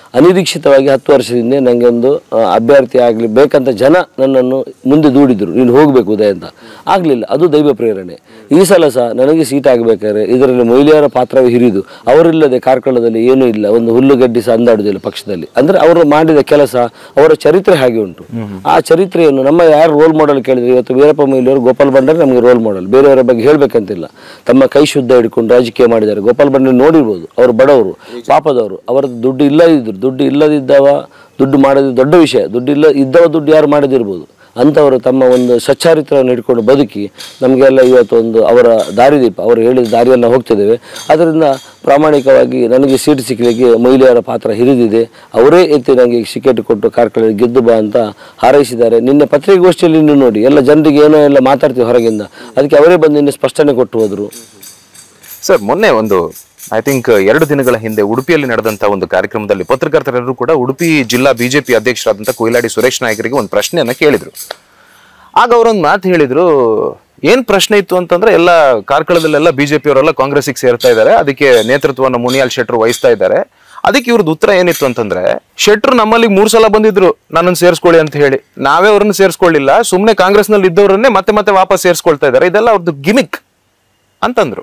ಅನಿರೀಕ್ಷಿತವಾಗಿ ಹತ್ತು ವರ್ಷದಿಂದ ನನಗೆ ಒಂದು ಆ, ಅಭ್ಯರ್ಥಿ ಆಗಲಿ ಬೇಕಂತ ಜನ ನನ್ನನ್ನು ಮುಂದೆ ದೂಡಿದ್ರು ನೀನು ಹೋಗಬೇಕು ಉದಯ ಅಂತ ಆಗಲಿಲ್ಲ ಅದು ದೈವ ಪ್ರೇರಣೆ ಈ ಸಲ ಸಹ ನನಗೆ ಸೀಟ್ ಆಗಬೇಕಾದ್ರೆ ಇದರಲ್ಲಿ ಮಹಿಳೆಯರ ಪಾತ್ರವೇ ಹಿರಿದು ಅವರಿಲ್ಲದೆ ಕಾರ್ಕಳದಲ್ಲಿ ಏನೂ ಇಲ್ಲ ಒಂದು ಹುಲ್ಲುಗಡ್ಡಿ ಸಹ ಅಂದಾಡುದಿಲ್ಲ ಪಕ್ಷದಲ್ಲಿ ಅಂದ್ರೆ ಅವರು ಮಾಡಿದ ಕೆಲಸ ಅವರ ಚರಿತ್ರೆ ಹಾಗೆ ಉಂಟು ಆ ಚರಿತ್ರೆಯನ್ನು ನಮ್ಮ ಯಾರು ರೋಲ್ ಮಾಡೆಲ್ ಕೇಳಿದ್ರೆ ಇವತ್ತು ವೀರಪ್ಪ ಮೊಯ್ಲಿಯವರು ಗೋಪಾಲ್ ಭಂಡಾರಿ ನಮಗೆ ರೋಲ್ ಮಾಡೆಲ್ ಬೇರೆಯವರ ಬಗ್ಗೆ ಹೇಳ್ಬೇಕಂತಿಲ್ಲ ತಮ್ಮ ಕೈ ಶುದ್ಧ ಹಿಡ್ಕೊಂಡು ರಾಜಕೀಯ ಮಾಡಿದ್ದಾರೆ ಗೋಪಾಲ್ ಭಂಡಾರಿ ನೋಡಿರ್ಬೋದು ಅವರು ಬಡವರು ಪಾಪದವರು ಅವರದ್ದು ದುಡ್ಡು ಇಲ್ಲದಿದ್ರು ದುಡ್ಡು ಇಲ್ಲದಿದ್ದವ ದುಡ್ಡು ಮಾಡೋದು ದೊಡ್ಡ ವಿಷಯ ದುಡ್ಡು ಇಲ್ಲ ಇದ್ದವ ದುಡ್ಡು ಯಾರು ಮಾಡದಿರ್ಬೋದು ಅಂಥವರು ತಮ್ಮ ಒಂದು ಸಚ್ಚಾರಿತ್ರವನ್ನು ಹಿಡ್ಕೊಂಡು ಬದುಕಿ ನಮಗೆಲ್ಲ ಇವತ್ತು ಒಂದು ಅವರ ದಾರಿದೀಪ ಅವರು ಹೇಳಿದ ದಾರಿಯನ್ನು ಹೋಗ್ತಿದ್ದೇವೆ ಅದರಿಂದ ಪ್ರಾಮಾಣಿಕವಾಗಿ ನನಗೆ ಸೀಟ್ ಸಿಕ್ಕಲಿಕ್ಕೆ ಮಹಿಳೆಯರ ಪಾತ್ರ ಹಿರಿದಿದೆ ಅವರೇ ಎತ್ತಿ ನನಗೆ ಸಿಕೆಟ್ ಕೊಟ್ಟು ಕಾರ್ಕಳ ಗೆದ್ದು ಬಾ ಅಂತ ಹಾರೈಸಿದ್ದಾರೆ ನಿನ್ನೆ ಪತ್ರಿಕಾಗೋಷ್ಠಿಯಲ್ಲಿ ನೀವು ನೋಡಿ ಎಲ್ಲ ಜನರಿಗೆ ಏನೋ ಎಲ್ಲ ಮಾತಾಡ್ತೀವಿ ಹೊರಗಿಂದ ಅದಕ್ಕೆ ಅವರೇ ಬಂದು ನಿನ್ನೆ ಸ್ಪಷ್ಟನೆ ಕೊಟ್ಟು ಹೋದರು ಸರ್ ಮೊನ್ನೆ ಒಂದು ಐ ಥಿಂಕ್ ಎರಡು ದಿನಗಳ ಹಿಂದೆ ಉಡುಪಿಯಲ್ಲಿ ನಡೆದಂತ ಒಂದು ಕಾರ್ಯಕ್ರಮದಲ್ಲಿ ಪತ್ರಕರ್ತರೆಲ್ಲರೂ ಕೂಡ ಉಡುಪಿ ಜಿಲ್ಲಾ ಬಿಜೆಪಿ ಅಧ್ಯಕ್ಷರಾದಂಥ ಕೊಯ್ಲಾಡಿ ಸುರೇಶ್ ನಾಯ್ಕರಿಗೆ ಒಂದು ಪ್ರಶ್ನೆಯನ್ನ ಕೇಳಿದ್ರು ಆಗ ಅವರೊಂದು ಮಾತು ಹೇಳಿದ್ರು ಏನ್ ಪ್ರಶ್ನೆ ಇತ್ತು ಅಂತಂದ್ರೆ ಎಲ್ಲ ಕಾರ್ಕಳದಲ್ಲೆಲ್ಲ ಬಿಜೆಪಿ ಅವರೆಲ್ಲ ಕಾಂಗ್ರೆಸ್ಗೆ ಸೇರ್ತಾ ಇದ್ದಾರೆ ಅದಕ್ಕೆ ನೇತೃತ್ವವನ್ನು ಮುನಿಯಾಲ್ ಶೆಟ್ರು ವಹಿಸ್ತಾ ಇದ್ದಾರೆ ಅದಕ್ಕೆ ಇವ್ರದ್ದು ಉತ್ತರ ಏನಿತ್ತು ಅಂತಂದ್ರೆ ಶೆಟ್ರು ನಮ್ಮಲ್ಲಿ ಮೂರ್ ಸಲ ಬಂದಿದ್ರು ನನ್ನನ್ನು ಸೇರಿಸ್ಕೊಳ್ಳಿ ಅಂತ ಹೇಳಿ ನಾವೇ ಅವ್ರನ್ನ ಸೇರಿಸ್ಕೊಳ್ಳಿಲ್ಲ ಸುಮ್ಮನೆ ಕಾಂಗ್ರೆಸ್ನಲ್ಲಿ ಇದ್ದವರನ್ನೇ ಮತ್ತೆ ಮತ್ತೆ ವಾಪಸ್ ಸೇರಿಸ್ಕೊಳ್ತಾ ಇದ್ದಾರೆ ಇದೆಲ್ಲ ಅವ್ರದ್ದು ಗಿಮಿಕ್ ಅಂತಂದ್ರು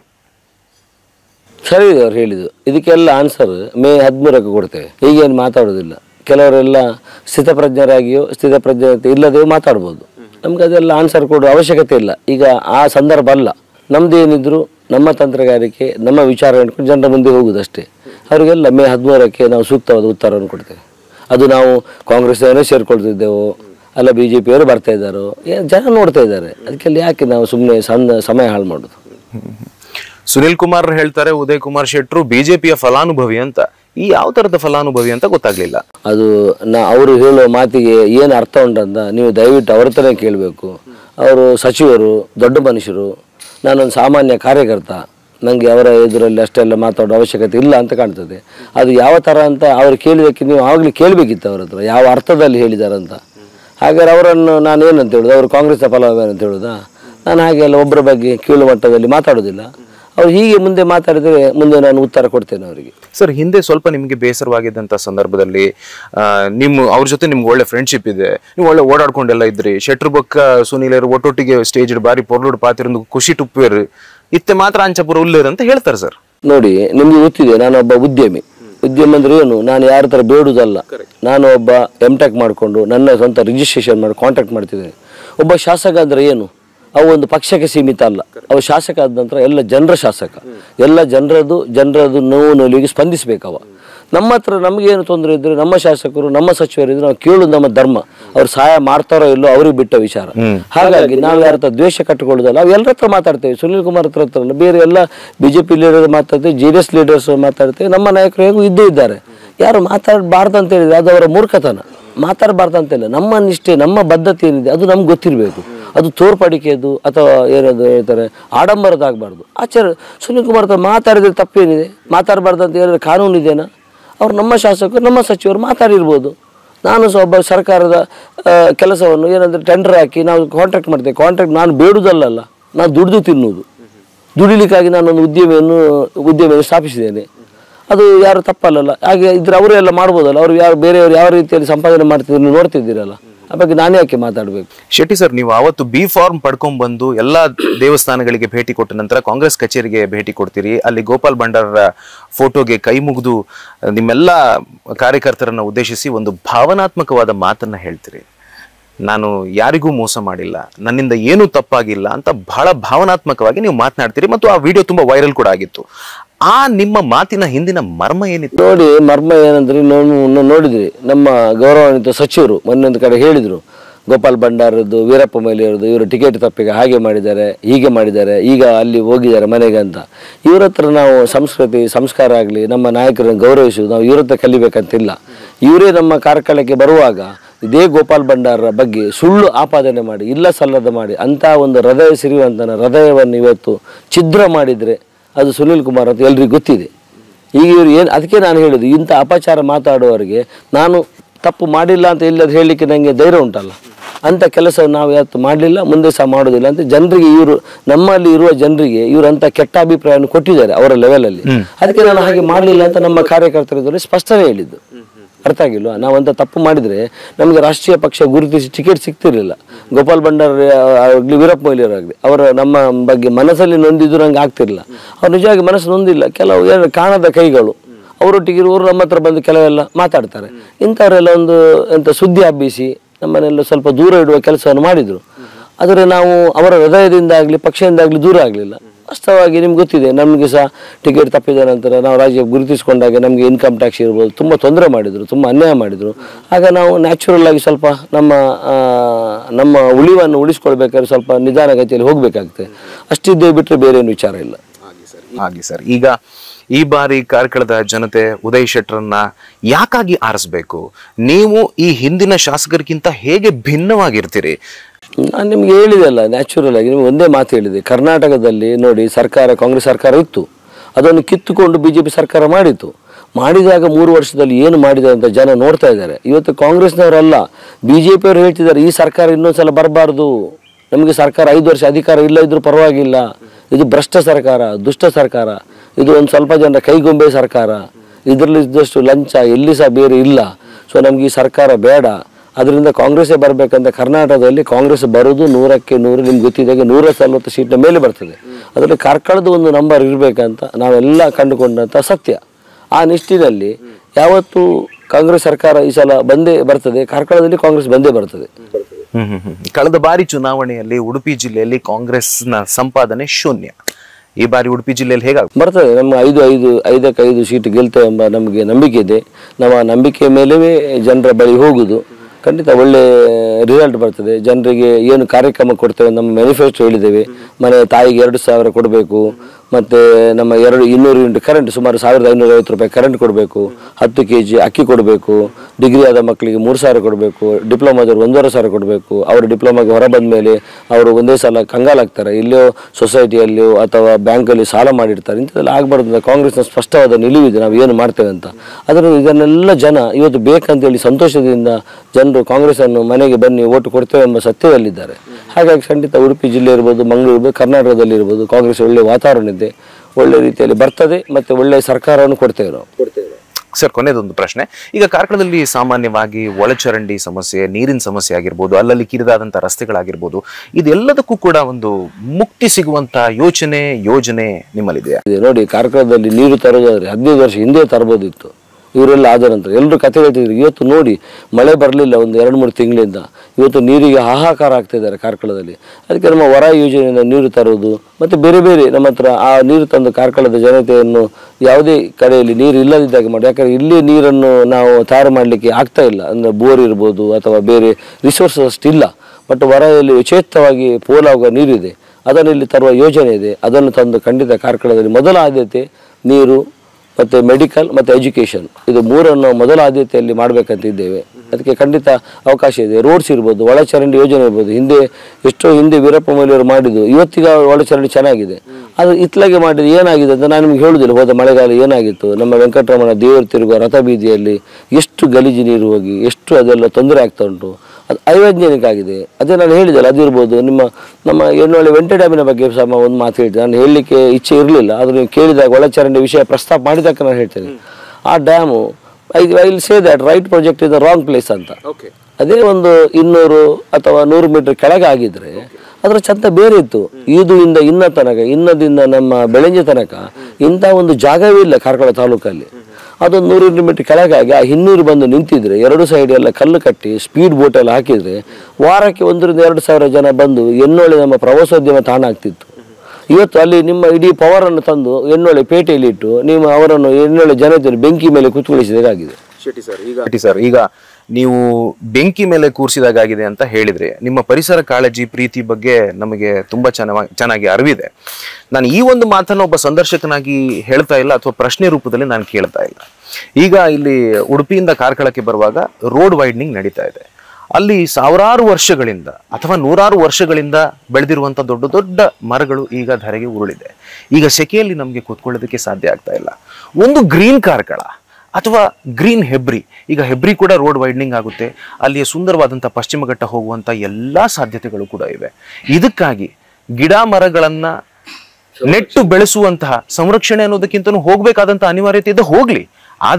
ಸರಿ ಇದೆ ಅವ್ರು ಹೇಳಿದ್ದು ಇದಕ್ಕೆಲ್ಲ ಆನ್ಸರ್ ಮೇ ಹದಿಮೂರಕ್ಕೆ ಕೊಡ್ತೇವೆ ಈಗೇನು ಮಾತಾಡೋದಿಲ್ಲ ಕೆಲವರೆಲ್ಲ ಸ್ಥಿತಪ್ರಜ್ಞರಾಗಿಯೋ ಸ್ಥಿತಪ್ರಜ್ಞತೆ ಇಲ್ಲದೆಯೋ ಮಾತಾಡ್ಬೋದು ನಮ್ಗೆ ಅದೆಲ್ಲ ಆನ್ಸರ್ ಕೊಡೋ ಅವಶ್ಯಕತೆ ಇಲ್ಲ ಈಗ ಆ ಸಂದರ್ಭ ಅಲ್ಲ ನಮ್ದು ಏನಿದ್ರು ನಮ್ಮ ತಂತ್ರಗಾರಿಕೆ ನಮ್ಮ ವಿಚಾರ ಹಿಡ್ಕೊಂಡು ಜನರ ಮುಂದೆ ಹೋಗುದಷ್ಟೇ ಅವರಿಗೆಲ್ಲ ಮೇ ಹದಿಮೂರಕ್ಕೆ ನಾವು ಸೂಕ್ತವಾದ ಉತ್ತರವನ್ನು ಕೊಡ್ತೇವೆ ಅದು ನಾವು ಕಾಂಗ್ರೆಸ್ನವರೇ ಸೇರ್ಕೊಳ್ತಿದ್ದೆವೋ ಅಲ್ಲ ಬಿ ಜೆ ಪಿಯವರು ಬರ್ತಾ ಇದ್ದಾರೋ ಏ- ಜನ ನೋಡ್ತಾ ಇದ್ದಾರೆ ಅದಕ್ಕೆಲ್ಲ ಯಾಕೆ ನಾವು ಸುಮ್ಮನೆ ಸಣ್ಣ ಸಮಯ ಹಾಳು ಮಾಡೋದು ಸುನಿಲ್ ಕುಮಾರ್ ಹೇಳ್ತಾರೆ ಉದಯ್ ಕುಮಾರ್ ಶೆಟ್ರು ಬಿಜೆಪಿಯ ಫಲಾನುಭವಿ ಅಂತ ಈ ಯಾವ ತರದ ಫಲಾನುಭವಿ ಅಂತ ಗೊತ್ತಾಗ್ಲಿಲ್ಲ ಅದು ನಾ ಅವರು ಹೇಳುವ ಮಾತಿಗೆ ಏನು ಅರ್ಥ ಉಂಟಂತ ನೀವು ದಯವಿಟ್ಟು ಅವ್ರ ಹತ್ರನೇ ಕೇಳಬೇಕು ಅವರು ಸಚಿವರು ದೊಡ್ಡ ಮನುಷ್ಯರು ನಾನೊಂದು ಸಾಮಾನ್ಯ ಕಾರ್ಯಕರ್ತ ನನಗೆ ಅವರ ಎದುರಲ್ಲಿ ಅಷ್ಟೆಲ್ಲ ಮಾತಾಡೋ ಅವಶ್ಯಕತೆ ಇಲ್ಲ ಅಂತ ಕಾಣ್ತದೆ ಅದು ಯಾವ ಥರ ಅಂತ ಅವ್ರು ಕೇಳಿದಕ್ಕೆ ನೀವು ಆವಾಗಲೇ ಕೇಳಬೇಕಿತ್ತು ಅವ್ರ ಹತ್ರ ಯಾವ ಅರ್ಥದಲ್ಲಿ ಹೇಳಿದಾರಂತ ಹಾಗಾದ್ರೆ ಅವರನ್ನು ನಾನು ಏನಂತ ಹೇಳೋದು ಅವರು ಕಾಂಗ್ರೆಸ್ನ ಫಲಾನುಭವಿ ಅಂತ ಹೇಳೋದಾ ನಾನು ಹಾಗೆಲ್ಲ ಒಬ್ಬರ ಬಗ್ಗೆ ಕೀಳು ಮಟ್ಟದಲ್ಲಿ ಮಾತಾಡೋದಿಲ್ಲ ಅವ್ರು ಹೀಗೆ ಮುಂದೆ ಮಾತಾಡಿದರೆ ಮುಂದೆ ನಾನು ಉತ್ತರ ಕೊಡ್ತೇನೆ ಅವರಿಗೆ ಸರ್ ಹಿಂದೆ ಸ್ವಲ್ಪ ನಿಮಗೆ ಬೇಸರವಾಗಿದ್ದಂತ ಸಂದರ್ಭದಲ್ಲಿ ಆ, ನಿಮ್ಮ ಅವ್ರ ಜೊತೆ ನಿಮ್ಗೆ ಒಳ್ಳೆ ಫ್ರೆಂಡ್ಶಿಪ್ ಇದೆ ನೀವು ಒಳ್ಳೆ ಓಡಾಡ್ಕೊಂಡೆಲ್ಲ ಇದ್ರಿ ಶೆಟ್ರು ಬೊಕ್ಕ ಸುನೀಲರು ಒಟ್ಟೊಟ್ಟಿಗೆ ಸ್ಟೇಜ್ ಬಾರಿ ಪೊರ್ಲುಡ್ ಪಾತಿರಂದು ಖುಷಿ ಟುಪ್ಪೇರು ಇತ್ತೆ ಮಾತ್ರ ಅಂಚಪುರ ಉಳ್ಳೇರು ಅಂತ ಹೇಳ್ತಾರೆ ಸರ್ ನೋಡಿ ನಿಮ್ಗೆ ಗೊತ್ತಿದೆ ನಾನೊಬ್ಬ ಉದ್ಯಮಿ ಉದ್ಯಮ ಅಂದ್ರೆ ಏನು ನಾನು ಯಾರ ಹತ್ರ ಬೇಡುವುದಲ್ಲ ನಾನು ಒಬ್ಬ ಎಮ್ ಟೆಕ್ ಮಾಡಿಕೊಂಡು ನನ್ನ ಸ್ವಂತ ರಿಜಿಸ್ಟ್ರೇಷನ್ ಮಾಡಿ ಕಾಂಟ್ಯಾಕ್ಟ್ ಮಾಡ್ತಿದ್ದೇನೆ ಒಬ್ಬ ಶಾಸಕ ಅಂದ್ರೆ ಏನು ಅವು ಒಂದು ಪಕ್ಷಕ್ಕೆ ಸೀಮಿತ ಅಲ್ಲ ಅವ ಶಾಸಕ ಆದ ನಂತರ ಎಲ್ಲ ಜನರ ಶಾಸಕ ಎಲ್ಲ ಜನರದು ಜನರದು ನೋವು ನೋಲಿಗೆ ಸ್ಪಂದಿಸ್ಬೇಕವ ನಮ್ಮ ಹತ್ರ ನಮಗೇನು ತೊಂದರೆ ಇದ್ರೆ ನಮ್ಮ ಶಾಸಕರು ನಮ್ಮ ಸಚಿವರಿದ್ರೆ ನಾವು ಕೇಳೋದು ನಮ್ಮ ಧರ್ಮ ಅವ್ರು ಸಹಾಯ ಮಾಡ್ತಾರೋ ಇಲ್ಲೋ ಅವ್ರಿಗೆ ಬಿಟ್ಟ ವಿಚಾರ ಹಾಗಾಗಿ ನಾವು ಯಾರ ಹತ್ರ ದ್ವೇಷ ಕಟ್ಟಿಕೊಳ್ಳೋದಲ್ಲ ನಾವು ಎಲ್ಲರ ಹತ್ರ ಮಾತಾಡ್ತೇವೆ ಸುನಿಲ್ ಕುಮಾರ್ ಹತ್ರ ಹತ್ರ ಅಲ್ಲ ಬೇರೆ ಎಲ್ಲ ಬಿಜೆಪಿ ಲೀಡರ್ ಮಾತಾಡ್ತೇವೆ ಜೆ ಡಿ ಎಸ್ ಲೀಡರ್ಸ್ ಮಾತಾಡ್ತೇವೆ ನಮ್ಮ ನಾಯಕರು ಹೇಗೂ ಇದ್ದೇ ಇದ್ದಾರೆ ಯಾರು ಮಾತಾಡಬಾರ್ದು ಅಂತ ಹೇಳಿದ್ರೆ ಅದು ಅವರ ಮೂರ್ಖತನ ಮಾತಾಡಬಾರ್ದು ಅಂತಿಲ್ಲ ನಮ್ಮ ನಿಷ್ಠೆ ನಮ್ಮ ಬದ್ಧತೆ ಏನಿದೆ ಅದು ನಮ್ಗೆ ಗೊತ್ತಿರಬೇಕು ಅದು ತೋರ್ಪಡಿಕೆದು ಅಥವಾ ಏನದು ಹೇಳ್ತಾರೆ ಆಡಂಬರದಾಗಬಾರ್ದು ಆಚಾರ ಸುನಿಲ್ ಕುಮಾರ್ ಹತ್ರ ಮಾತಾಡಿದ್ರೆ ತಪ್ಪೇನಿದೆ ಮಾತಾಡಬಾರ್ದು ಅಂತ ಹೇಳಿದ್ರೆ ಕಾನೂನು ಇದೆನಾ ಅವ್ರು ನಮ್ಮ ಶಾಸಕರು ನಮ್ಮ ಸಚಿವರು ಮಾತಾಡಿರ್ಬೋದು ನಾನು ಸಹ ಒಬ್ಬ ಸರ್ಕಾರದ ಆ, ಕೆಲಸವನ್ನು ಏನಂದ್ರೆ ಟೆಂಡರ್ ಹಾಕಿ ನಾವು ಕಾಂಟ್ರಾಕ್ಟ್ ಮಾಡ್ತೇವೆ ಕಾಂಟ್ರಾಕ್ಟ್ ನಾನು ಬೇಡುವುದಲ್ಲಲ್ಲ ನಾನು ದುಡಿದು ತಿನ್ನುವುದು ದುಡಿಲಿಕ್ಕಾಗಿ ನಾನೊಂದು ಉದ್ಯಮಿಯನ್ನು ಉದ್ಯಮಿಯನ್ನು ಸ್ಥಾಪಿಸಿದ್ದೇನೆ ಅದು ಯಾರು ತಪ್ಪಲ್ಲಲ್ಲ ಹಾಗೆ ಇದ್ರೆ ಅವರೇ ಎಲ್ಲ ಮಾಡ್ಬೋದಲ್ಲ ಅವ್ರು ಯಾರು ಬೇರೆಯವರು ಯಾವ ರೀತಿಯಲ್ಲಿ ಸಂಪಾದನೆ ಮಾಡ್ತಿದ್ರು ನೀವು ನೋಡ್ತಿದ್ದೀರಲ್ಲ ಆ ಬಗ್ಗೆ ನಾನೇ ಯಾಕೆ ಮಾತಾಡಬೇಕು ಶೆಟ್ಟಿ ಸರ್ ನೀವು ಅವತ್ತು ಬಿ ಫಾರ್ಮ್ ಪಡ್ಕೊಂಡ್ ಬಂದು ಎಲ್ಲಾ ದೇವಸ್ಥಾನಗಳಿಗೆ ಭೇಟಿ ಕೊಟ್ಟ ನಂತರ ಕಾಂಗ್ರೆಸ್ ಕಚೇರಿಗೆ ಭೇಟಿ ಕೊಡ್ತೀರಿ ಅಲ್ಲಿ ಗೋಪಾಲ್ ಭಂಡಾರರ ಫೋಟೋಗೆ ಕೈ ಮುಗಿದು ನಿಮ್ಮೆಲ್ಲ ಕಾರ್ಯಕರ್ತರನ್ನ ಉದ್ದೇಶಿಸಿ ಒಂದು ಭಾವನಾತ್ಮಕವಾದ ಮಾತನ್ನ ಹೇಳ್ತೀರಿ ನಾನು ಯಾರಿಗೂ ಮೋಸ ಮಾಡಿಲ್ಲ ನನ್ನಿಂದ ಏನೂ ತಪ್ಪಾಗಿಲ್ಲ ಅಂತ ಬಹಳ ಭಾವನಾತ್ಮಕವಾಗಿ ನೀವು ಮಾತನಾಡ್ತೀರಿ ಮತ್ತು ಆ ವಿಡಿಯೋ ತುಂಬಾ ವೈರಲ್ ಕೂಡ ಆಗಿತ್ತು ಆ ನಿಮ್ಮ ಮಾತಿನ ಹಿಂದಿನ ಮರ್ಮ ಏನಿತ್ತು ನೋಡಿ ಮರ್ಮ ಏನಂದ್ರೆ ನಾವು ನೋಡಿದ್ರಿ ನಮ್ಮ ಗೌರವಾನ್ವಿತ ಸಚಿವರು ಮೊನ್ನೆ ಒಂದು ಕಡೆ ಹೇಳಿದ್ರು ಗೋಪಾಲ್ ಭಂಡಾರದ್ದು ವೀರಪ್ಪ ಮೊಯ್ಲಿಯರದ್ದು ಇವರು ಟಿಕೆಟ್ ತಪ್ಪಿಗೆ ಹಾಗೆ ಮಾಡಿದ್ದಾರೆ ಹೀಗೆ ಮಾಡಿದ್ದಾರೆ ಈಗ ಅಲ್ಲಿ ಹೋಗಿದ್ದಾರೆ ಮನೆಗೆ ಅಂತ ಇವ್ರ ಹತ್ರ ನಾವು ಸಂಸ್ಕೃತಿ ಸಂಸ್ಕಾರ ಆಗಲಿ ನಮ್ಮ ನಾಯಕರನ್ನು ಗೌರವಿಸುವುದು ನಾವು ಇವ್ರ ಹತ್ರ ಕಲಿಬೇಕಂತಿಲ್ಲ ಇವರೇ ನಮ್ಮ ಕಾರ್ಕಳಕ್ಕೆ ಬರುವಾಗ ಇದೇ ಗೋಪಾಲ್ ಭಂಡಾರರ ಬಗ್ಗೆ ಸುಳ್ಳು ಆಪಾದನೆ ಮಾಡಿ ಇಲ್ಲ ಸಲ್ಲದ ಮಾಡಿ ಅಂತ ಒಂದು ಹೃದಯ ಸಿರಿವಂತನ ಹೃದಯವನ್ನು ಇವತ್ತು ಛಿದ್ರ ಮಾಡಿದರೆ ಅದು ಸುನಿಲ್ ಕುಮಾರ್ ಅಂತ ಎಲ್ರಿಗೂ ಗೊತ್ತಿದೆ ಈಗ ಇವರು ಏನು ಅದಕ್ಕೆ ನಾನು ಹೇಳೋದು ಇಂಥ ಅಪಚಾರ ಮಾತಾಡುವವರಿಗೆ ನಾನು ತಪ್ಪು ಮಾಡಿಲ್ಲ ಅಂತ ಇಲ್ಲದ ಹೇಳಲಿಕ್ಕೆ ನನಗೆ ಧೈರ್ಯ ಉಂಟಲ್ಲ ಅಂಥ ಕೆಲಸವನ್ನು ನಾವು ಯಾವತ್ತು ಮಾಡಲಿಲ್ಲ ಮುಂದೆ ಸಹ ಮಾಡೋದಿಲ್ಲ ಅಂತ ಜನರಿಗೆ ಇವರು ನಮ್ಮಲ್ಲಿ ಇರುವ ಜನರಿಗೆ ಇವರು ಅಂತ ಕೆಟ್ಟ ಅಭಿಪ್ರಾಯವನ್ನು ಕೊಟ್ಟಿದ್ದಾರೆ ಅವರ ಲೆವೆಲಲ್ಲಿ ಅದಕ್ಕೆ ನಾನು ಹಾಗೆ ಮಾಡಲಿಲ್ಲ ಅಂತ ನಮ್ಮ ಕಾರ್ಯಕರ್ತರಲ್ಲಿ ಸ್ಪಷ್ಟನೆ ಹೇಳಿದ್ದು ಅರ್ಥ ಆಗಿಲ್ವಾ ನಾವಂತ ತಪ್ಪು ಮಾಡಿದರೆ ನಮಗೆ ರಾಷ್ಟ್ರೀಯ ಪಕ್ಷ ಗುರುತಿಸಿ ಟಿಕೆಟ್ ಸಿಗ್ತಿರ್ಲಿಲ್ಲ ಗೋಪಾಲ್ ಭಂಡಾರಿ ಆಗಲಿ ವೀರಪ್ಪ ಮೊಯ್ಲಿಯವರಾಗಲಿ ಅವರ ನಮ್ಮ ಬಗ್ಗೆ ಮನಸ್ಸಲ್ಲಿ ನೊಂದಿದ್ದು ನಂಗೆ ಆಗ್ತಿರ್ಲಿಲ್ಲ ಅವ್ರು ನಿಜವಾಗಿ ಮನಸ್ಸು ನೊಂದಿಲ್ಲ ಕೆಲವು ಏನು ಕಾಣದ ಕೈಗಳು ಅವರೊಟ್ಟಿಗೆ ಇರುವವರು ನಮ್ಮ ಹತ್ರ ಬಂದು ಕೆಲವೆಲ್ಲ ಮಾತಾಡ್ತಾರೆ ಇಂಥವರೆಲ್ಲ ಒಂದು ಎಂತ ಸುದ್ದಿ ಹಬ್ಬಿಸಿ ನಮ್ಮನ್ನೆಲ್ಲ ಸ್ವಲ್ಪ ದೂರ ಇಡುವ ಕೆಲಸವನ್ನು ಮಾಡಿದರು ಆದರೆ ನಾವು ಅವರ ಹೃದಯದಿಂದ ಆಗಲಿ ಪಕ್ಷದಿಂದ ಆಗಲಿ ದೂರ ಆಗಲಿಲ್ಲ ವಾಸ್ತವವಾಗಿ ನಿಮ್ಗೆ ಗೊತ್ತಿದೆ ನಮಗೆ ಸಹ ಟಿಕೆಟ್ ತಪ್ಪಿದ ನಂತರ ನಾವು ರಾಜ್ಯ ಗುರುತಿಸಿಕೊಂಡಾಗ ನಮಗೆ ಇನ್ಕಮ್ ಟ್ಯಾಕ್ಸ್ ಇರ್ಬೋದು ತುಂಬ ತೊಂದರೆ ಮಾಡಿದರು ತುಂಬ ಅನ್ಯಾಯ ಮಾಡಿದರು ಆಗ ನಾವು ನ್ಯಾಚುರಲ್ ಆಗಿ ಸ್ವಲ್ಪ ನಮ್ಮ ಆ, ನಮ್ಮ ಉಳಿವನ್ನು ಉಳಿಸ್ಕೊಳ್ಬೇಕಾದ್ರೆ ಸ್ವಲ್ಪ ನಿಧಾನಗತಿಯಲ್ಲಿ ಹೋಗಬೇಕಾಗ್ತದೆ ಅಷ್ಟಿದ್ದೇ ಬಿಟ್ಟರೆ ಬೇರೆ ಏನು ವಿಚಾರ ಇಲ್ಲ ಹಾಗೆ ಸರ್ ಈಗ ಈ ಬಾರಿ ಕಾರ್ಕಳದ ಜನತೆ ಉದಯ್ ಶೆಟ್ಟರನ್ನ ಯಾಕಾಗಿ ಆರಿಸ್ಬೇಕು ನೀವು ಈ ಹಿಂದಿನ ಶಾಸಕರಿಗಿಂತ ಹೇಗೆ ಭಿನ್ನವಾಗಿರ್ತೀರಿ ನಾನು ನಿಮ್ಗೆ ಹೇಳಿದೆ ಅಲ್ಲ ನ್ಯಾಚುರಲ್ ಆಗಿ ನಿಮ್ಗೆ ಒಂದೇ ಮಾತು ಹೇಳಿದೆ ಕರ್ನಾಟಕದಲ್ಲಿ ನೋಡಿ ಸರ್ಕಾರ ಕಾಂಗ್ರೆಸ್ ಸರ್ಕಾರ ಇತ್ತು ಅದನ್ನು ಕಿತ್ತುಕೊಂಡು ಬಿ ಜೆ ಪಿ ಸರ್ಕಾರ ಮಾಡಿತ್ತು ಮಾಡಿದಾಗ ಮೂರು ವರ್ಷದಲ್ಲಿ ಏನು ಮಾಡಿದೆ ಅಂತ ಜನ ನೋಡ್ತಾ ಇದ್ದಾರೆ ಇವತ್ತು ಕಾಂಗ್ರೆಸ್ನವರಲ್ಲ ಬಿ ಜೆ ಪಿಯವರು ಹೇಳ್ತಿದ್ದಾರೆ ಈ ಸರ್ಕಾರ ಇನ್ನೊಂದ್ಸಲ ಬರಬಾರ್ದು ನಮಗೆ ಸರ್ಕಾರ ಐದು ವರ್ಷ ಅಧಿಕಾರ ಇಲ್ಲ ಇದ್ರೂ ಪರವಾಗಿಲ್ಲ ಇದು ಭ್ರಷ್ಟ ಸರ್ಕಾರ ದುಷ್ಟ ಸರ್ಕಾರ ಇದು ಒಂದು ಸ್ವಲ್ಪ ಜನರ ಕೈಗೊಂಬೆ ಸರ್ಕಾರ ಇದರಲ್ಲಿ ಇದ್ದಷ್ಟು ಲಂಚ ಎಲ್ಲಿ ಸಹ ಬೇರೆ ಇಲ್ಲ ಸೊ ನಮ್ಗೆ ಈ ಸರ್ಕಾರ ಬೇಡ ಅದರಿಂದ ಕಾಂಗ್ರೆಸ್ಸೇ ಬರಬೇಕಂತ ಕರ್ನಾಟಕದಲ್ಲಿ ಕಾಂಗ್ರೆಸ್ ಬರೋದು ನೂರಕ್ಕೆ ನೂರು ನಿಮ್ಗೆ ಗೊತ್ತಿದ್ದಾಗೆ ನೂರ ಸಲ್ವತ್ತು ಸೀಟ್ನ ಮೇಲೆ ಬರ್ತದೆ ಅದರಲ್ಲಿ ಕಾರ್ಕಳದ ಒಂದು ನಂಬರ್ ಇರಬೇಕಂತ ನಾವೆಲ್ಲ ಕಂಡುಕೊಂಡಂಥ ಸತ್ಯ ಆ ನಿಷ್ಟಿನಲ್ಲಿ ಯಾವತ್ತು ಕಾಂಗ್ರೆಸ್ ಸರ್ಕಾರ ಈ ಸಲ ಬಂದೇ ಬರ್ತದೆ ಕಾರ್ಕಳದಲ್ಲಿ ಕಾಂಗ್ರೆಸ್ ಬಂದೇ ಬರ್ತದೆ ಹ್ಮ್ ಹ್ಮ್ ಹ್ಮ್. ಕಳೆದ ಬಾರಿ ಚುನಾವಣೆಯಲ್ಲಿ ಉಡುಪಿ ಜಿಲ್ಲೆಯಲ್ಲಿ ಕಾಂಗ್ರೆಸ್ನ ಸಂಪಾದನೆ ಶೂನ್ಯ ಈ ಬಾರಿ ಉಡುಪಿ ಜಿಲ್ಲೆಯಲ್ಲಿ ಹೇಗಾಗ ಬರ್ತದೆ ನಮ್ಮ ಐದು ಐದು ಐದಕ್ಕೆ ಐದು ಸೀಟ್ ಗೆಲ್ತೇವೆ ಎಂಬ ನಮಗೆ ನಂಬಿಕೆ ಇದೆ ನಮ್ಮ ಆ ನಂಬಿಕೆ ಮೇಲೆವೇ ಜನರ ಬಳಿ ಹೋಗುದು ಖಂಡಿತ ಒಳ್ಳೆ ರಿಸಲ್ಟ್ ಬರ್ತದೆ ಜನರಿಗೆ ಏನು ಕಾರ್ಯಕ್ರಮ ಕೊಡ್ತೇವೆ ನಮ್ಮ ಮ್ಯಾನಿಫೆಸ್ಟೋ ಹೇಳಿದ್ದೇವೆ ಮನೆ ತಾಯಿಗೆ ಎರಡು ಸಾವಿರ ಕೊಡಬೇಕು ಮತ್ತು ನಮ್ಮ ಎರಡು ಇನ್ನೂರು ಯೂನಿಟ್ ಕರೆಂಟ್ ಸುಮಾರು ಸಾವಿರದ ಐನೂರ ಐವತ್ತು ರೂಪಾಯಿ ಕರೆಂಟ್ ಕೊಡಬೇಕು ಹತ್ತು ಕೆ ಜಿ ಅಕ್ಕಿ ಕೊಡಬೇಕು ಡಿಗ್ರಿ ಆದ ಮಕ್ಕಳಿಗೆ ಮೂರು ಸಾವಿರ ಕೊಡಬೇಕು ಡಿಪ್ಲೊಮಾದವ್ರು ಒಂದೂವರೆ ಸಾವಿರ ಕೊಡಬೇಕು ಅವರು ಡಿಪ್ಲೊಮಾಗೆ ಹೊರ ಬಂದ ಮೇಲೆ ಅವರು ಒಂದೇ ಸಲ ಕಂಗಾಲಾಗ್ತಾರೆ ಇಲ್ಲೋ ಸೊಸೈಟಿಯಲ್ಲಿಯೋ ಅಥವಾ ಬ್ಯಾಂಕಲ್ಲಿ ಸಾಲ ಮಾಡಿರ್ತಾರೆ ಇಂಥದ್ದೆಲ್ಲ ಆಗಬಾರ್ದು ಅಂತ ಕಾಂಗ್ರೆಸ್ನ ಸ್ಪಷ್ಟವಾದ ನಿಲುವಿದೆ ನಾವು ಏನು ಮಾಡ್ತೇವೆ ಅಂತ ಅದನ್ನು ಇದನ್ನೆಲ್ಲ ಜನ ಇವತ್ತು ಬೇಕಂತೇಳಿ ಸಂತೋಷದಿಂದ ಜನರು ಕಾಂಗ್ರೆಸ್ಸನ್ನು ಮನೆಗೆ ಬನ್ನಿ ಓಟು ಕೊಡ್ತೇವೆ ಎಂಬ ಸತ್ಯದಲ್ಲಿದ್ದಾರೆ ಹಾಗಾಗಿ ಖಂಡಿತ ಉಡುಪಿ ಜಿಲ್ಲೆ ಇರ್ಬೋದು ಮಂಗಳೂರು ಇರ್ಬೋದು ಕರ್ನಾಟಕದಲ್ಲಿ ಇರ್ಬೋದು ಕಾಂಗ್ರೆಸ್ ಒಳ್ಳೆ ವಾತಾವರಣ ಇದೆ ಒಳ್ಳೆ ರೀತಿಯಲ್ಲಿ ಬರ್ತದೆ ಮತ್ತು ಒಳ್ಳೆ ಸರ್ಕಾರವನ್ನು ಕೊಡ್ತೇವೆ ನಾವು ಕೊಡ್ತೇವೆ ಸರ್ ಕೊನೆಯದೊಂದು ಪ್ರಶ್ನೆ ಈಗ ಕಾರ್ಕಳದಲ್ಲಿ ಸಾಮಾನ್ಯವಾಗಿ ಒಳಚರಂಡಿ ಸಮಸ್ಯೆ ನೀರಿನ ಸಮಸ್ಯೆ ಆಗಿರ್ಬೋದು ಅಲ್ಲಲ್ಲಿ ಕಿರಿದಾದಂಥ ರಸ್ತೆಗಳಾಗಿರ್ಬೋದು ಇದೆಲ್ಲದಕ್ಕೂ ಕೂಡ ಒಂದು ಮುಕ್ತಿ ಸಿಗುವಂತ ಯೋಚನೆ ಯೋಜನೆ ನಿಮ್ಮಲ್ಲಿದೆಯಾ ಇದೆ ನೋಡಿ ಕಾರ್ಕಳದಲ್ಲಿ ನೀರು ತರೋದಾದ್ರೆ ಹದಿನೈದು ವರ್ಷ ಹಿಂದೆ ತರಬಹುದಿತ್ತು ಇವರೆಲ್ಲ ಆದ ನಂತರ ಎಲ್ಲರೂ ಕತೆ ಹೇಳ್ತಿದ್ರು ಇವತ್ತು ನೋಡಿ ಮಳೆ ಬರಲಿಲ್ಲ ಒಂದು ಎರಡು ಮೂರು ತಿಂಗಳಿಂದ ಇವತ್ತು ನೀರಿಗೆ ಹಾಹಾಕಾರ ಆಗ್ತಾ ಇದ್ದಾರೆ ಕಾರ್ಕಳದಲ್ಲಿ ಅದಕ್ಕೆ ನಮ್ಮ ವರ ಯೋಜನೆಯಿಂದ ನೀರು ತರುವುದು ಮತ್ತು ಬೇರೆ ಬೇರೆ ನಮ್ಮ ಹತ್ರ ಆ ನೀರು ತಂದು ಕಾರ್ಕಳದ ಜನತೆಯನ್ನು ಯಾವುದೇ ಕಡೆಯಲ್ಲಿ ನೀರು ಇಲ್ಲದಿದ್ದಾಗ ಮಾಡಿ ಯಾಕಂದರೆ ಇಲ್ಲಿ ನೀರನ್ನು ನಾವು ತಯಾರು ಮಾಡಲಿಕ್ಕೆ ಆಗ್ತಾ ಇಲ್ಲ ಅಂದರೆ ಬೋರ್ ಇರ್ಬೋದು ಅಥವಾ ಬೇರೆ ರಿಸೋರ್ಸಸ್ ಅಷ್ಟಿಲ್ಲ ಬಟ್ ವರದಲ್ಲಿ ಯಥೇಚ್ಛವಾಗಿ ಪೋಲಾಗುವ ನೀರಿದೆ ಅದನ್ನು ಇಲ್ಲಿ ತರುವ ಯೋಜನೆ ಇದೆ ಅದನ್ನು ತಂದು ಖಂಡಿತ ಕಾರ್ಕಳದಲ್ಲಿ ಮೊದಲ ಆದ್ಯತೆ ನೀರು ಮತ್ತು ಮೆಡಿಕಲ್ ಮತ್ತು ಎಜುಕೇಷನ್ ಇದು ಮೂರನ್ನು ಮೊದಲ ಆದ್ಯತೆಯಲ್ಲಿ ಮಾಡಬೇಕಂತ ಇದ್ದೇವೆ ಅದಕ್ಕೆ ಖಂಡಿತ ಅವಕಾಶ ಇದೆ ರೋಡ್ಸ್ ಇರ್ಬೋದು ಒಳಚರಂಡಿ ಯೋಜನೆ ಇರ್ಬೋದು ಹಿಂದೆ ಎಷ್ಟೋ ಹಿಂದೆ ವೀರಪ್ಪ ಮೊಯ್ಲಿಯವರು ಮಾಡಿದ್ದು ಇವತ್ತಿಗ ಒಳಚರಂಡಿ ಚೆನ್ನಾಗಿದೆ ಅದು ಇತ್ಲಾಗೆ ಮಾಡಿದ್ದು ಏನಾಗಿದೆ ಅಂತ ನಾನು ನಿಮ್ಗೆ ಹೇಳುದಿಲ್ಲ ಹೋದ ಮಳೆಗಾಲ ಏನಾಗಿತ್ತು ನಮ್ಮ ವೆಂಕಟರಮಣ ದೇವರು ತಿರುಗುವ ರಥ ಬೀದಿಯಲ್ಲಿ ಎಷ್ಟು ಗಲೀಜು ನೀರು ಹೋಗಿ ಎಷ್ಟು ಅದೆಲ್ಲ ತೊಂದರೆ ಆಗ್ತಾ ಉಂಟು ಅದು ಅವೈಜ್ಞಾನಿಕ ಆಗಿದೆ ಅದೇ ನಾನು ಹೇಳಿದೆಲ್ಲ ಅದಿರ್ಬೋದು ನಿಮ್ಮ ನಮ್ಮ ಎನ್ನೊಳ್ಳೆ ವೆಂಟ ಡ್ಯಾಮಿನ ಬಗ್ಗೆ ಸಹ ಒಂದು ಮಾತು ಹೇಳಿದೆ ನಾನು ಹೇಳಲಿಕ್ಕೆ ಇಚ್ಛೆ ಇರಲಿಲ್ಲ ಆದರೂ ನೀವು ಕೇಳಿದಾಗ ಒಳಚರಂಡಿ ವಿಷಯ ಪ್ರಸ್ತಾಪ ಮಾಡಿದಾಗ ನಾನು ಹೇಳ್ತೇನೆ ಆ dam I will say that right project is the wrong place ಅಂತ ಅದೇ ಒಂದು ಇನ್ನೂರು ಅಥವಾ ನೂರು ಮೀಟರ್ ಕೆಳಗೆ ಆಗಿದ್ರೆ ಅದರ ಚಂದ ಬೇರೆ ಇತ್ತು ಈದುವಿಂದ ಇನ್ನ ತನಕ ಇನ್ನದಿಂದ ನಮ್ಮ ಬೆಳಂಜೆ ತನಕ ಇಂಥ ಒಂದು ಜಾಗವೇ ಇಲ್ಲ ಕಾರ್ಕಳ ತಾಲೂಕಲ್ಲಿ ಅದೊಂದು ನೂರು ಮೀಟರ್ ಕೆಳಗಾಗಿ ಆ ಹಿನ್ನೂರು ಬಂದು ನಿಂತಿದ್ರೆ ಎರಡು ಸೈಡ್ ಎಲ್ಲ ಕಲ್ಲು ಕಟ್ಟಿ ಸ್ಪೀಡ್ ಬೋಟ್ ಎಲ್ಲ ಹಾಕಿದ್ರೆ ವಾರಕ್ಕೆ ಒಂದರಿಂದ ಎರಡು ಸಾವಿರ ಜನ ಬಂದು ಎನ್ನೊಳ್ಳೆ ನಮ್ಮ ಪ್ರವಾಸೋದ್ಯಮ ತಾಣ ಆಗ್ತಿತ್ತು ಇವತ್ತು ಅಲ್ಲಿ ನಿಮ್ಮ ಇಡೀ ಪವರ್ ಅನ್ನು ತಂದು ಎನ್ನೊಳ್ಳೆ ಪೇಟೆಯಲ್ಲಿ ಇಟ್ಟು ನೀವು ಅವರನ್ನು ಎನ್ನೊಳ್ಳೆ ಜನತೆಯನ್ನು ಬೆಂಕಿ ಮೇಲೆ ಕುತ್ಕೊಳಿಸಿದಾಗಿದೆ ಶೆಟ್ಟಿ ಸರ್ ಈಗ ನೀವು ಬೆಂಕಿ ಮೇಲೆ ಕೂರಿಸಿದಾಗಿದೆ ಅಂತ ಹೇಳಿದ್ರಿ ನಿಮ್ಮ ಪರಿಸರ ಕಾಳಜಿ ಪ್ರೀತಿ ಬಗ್ಗೆ ನಮಗೆ ತುಂಬಾ ಚೆನ್ನಾಗಿ ಚೆನ್ನಾಗಿ ಅರಿವಿದೆ ನಾನು ಈ ಒಂದು ಮಾತನ್ನ ಒಬ್ಬ ಸಂದರ್ಶಕನಾಗಿ ಹೇಳ್ತಾ ಇಲ್ಲ ಅಥವಾ ಪ್ರಶ್ನೆ ರೂಪದಲ್ಲಿ ನಾನು ಕೇಳ್ತಾ ಇಲ್ಲ ಈಗ ಇಲ್ಲಿ ಉಡುಪಿಯಿಂದ ಕಾರ್ಕಳಕ್ಕೆ ಬರುವಾಗ ರೋಡ್ ವೈಡ್ನಿಂಗ್ ನಡೀತಾ ಇದೆ ಅಲ್ಲಿ ಸಾವಿರಾರು ವರ್ಷಗಳಿಂದ ಅಥವಾ ನೂರಾರು ವರ್ಷಗಳಿಂದ ಬೆಳೆದಿರುವಂತ ದೊಡ್ಡ ದೊಡ್ಡ ಮರಗಳು ಈಗ ಧರೆಗೆ ಉರುಳಿದೆ ಈಗ ಸೆಕೆಯಲ್ಲಿ ನಮಗೆ ಕೂತ್ಕೊಳ್ಳೋದಕ್ಕೆ ಸಾಧ್ಯ ಆಗ್ತಾ ಇಲ್ಲ ಒಂದು ಗ್ರೀನ್ ಕಾರ್ಕಳ ಅಥವಾ ಗ್ರೀನ್ ಹೆಬ್ರಿ ಈಗ ಹೆಬ್ರಿ ಕೂಡ ರೋಡ್ ವೈಡ್ನಿಂಗ್ ಆಗುತ್ತೆ ಅಲ್ಲಿಯ ಸುಂದರವಾದಂಥ ಪಶ್ಚಿಮ ಘಟ್ಟ ಹೋಗುವಂಥ ಎಲ್ಲ ಸಾಧ್ಯತೆಗಳು ಕೂಡ ಇವೆ ಇದಕ್ಕಾಗಿ ಗಿಡ ಮರಗಳನ್ನ ನೆಟ್ಟು ಬೆಳೆಸುವಂತಹ ಸಂರಕ್ಷಣೆ ಅನ್ನೋದಕ್ಕಿಂತನೂ ಹೋಗ್ಬೇಕಾದಂತ ಅನಿವಾರ್ಯತೆ ಇದೆ ಹೋಗ್ಲಿ ಆದ್ರೆ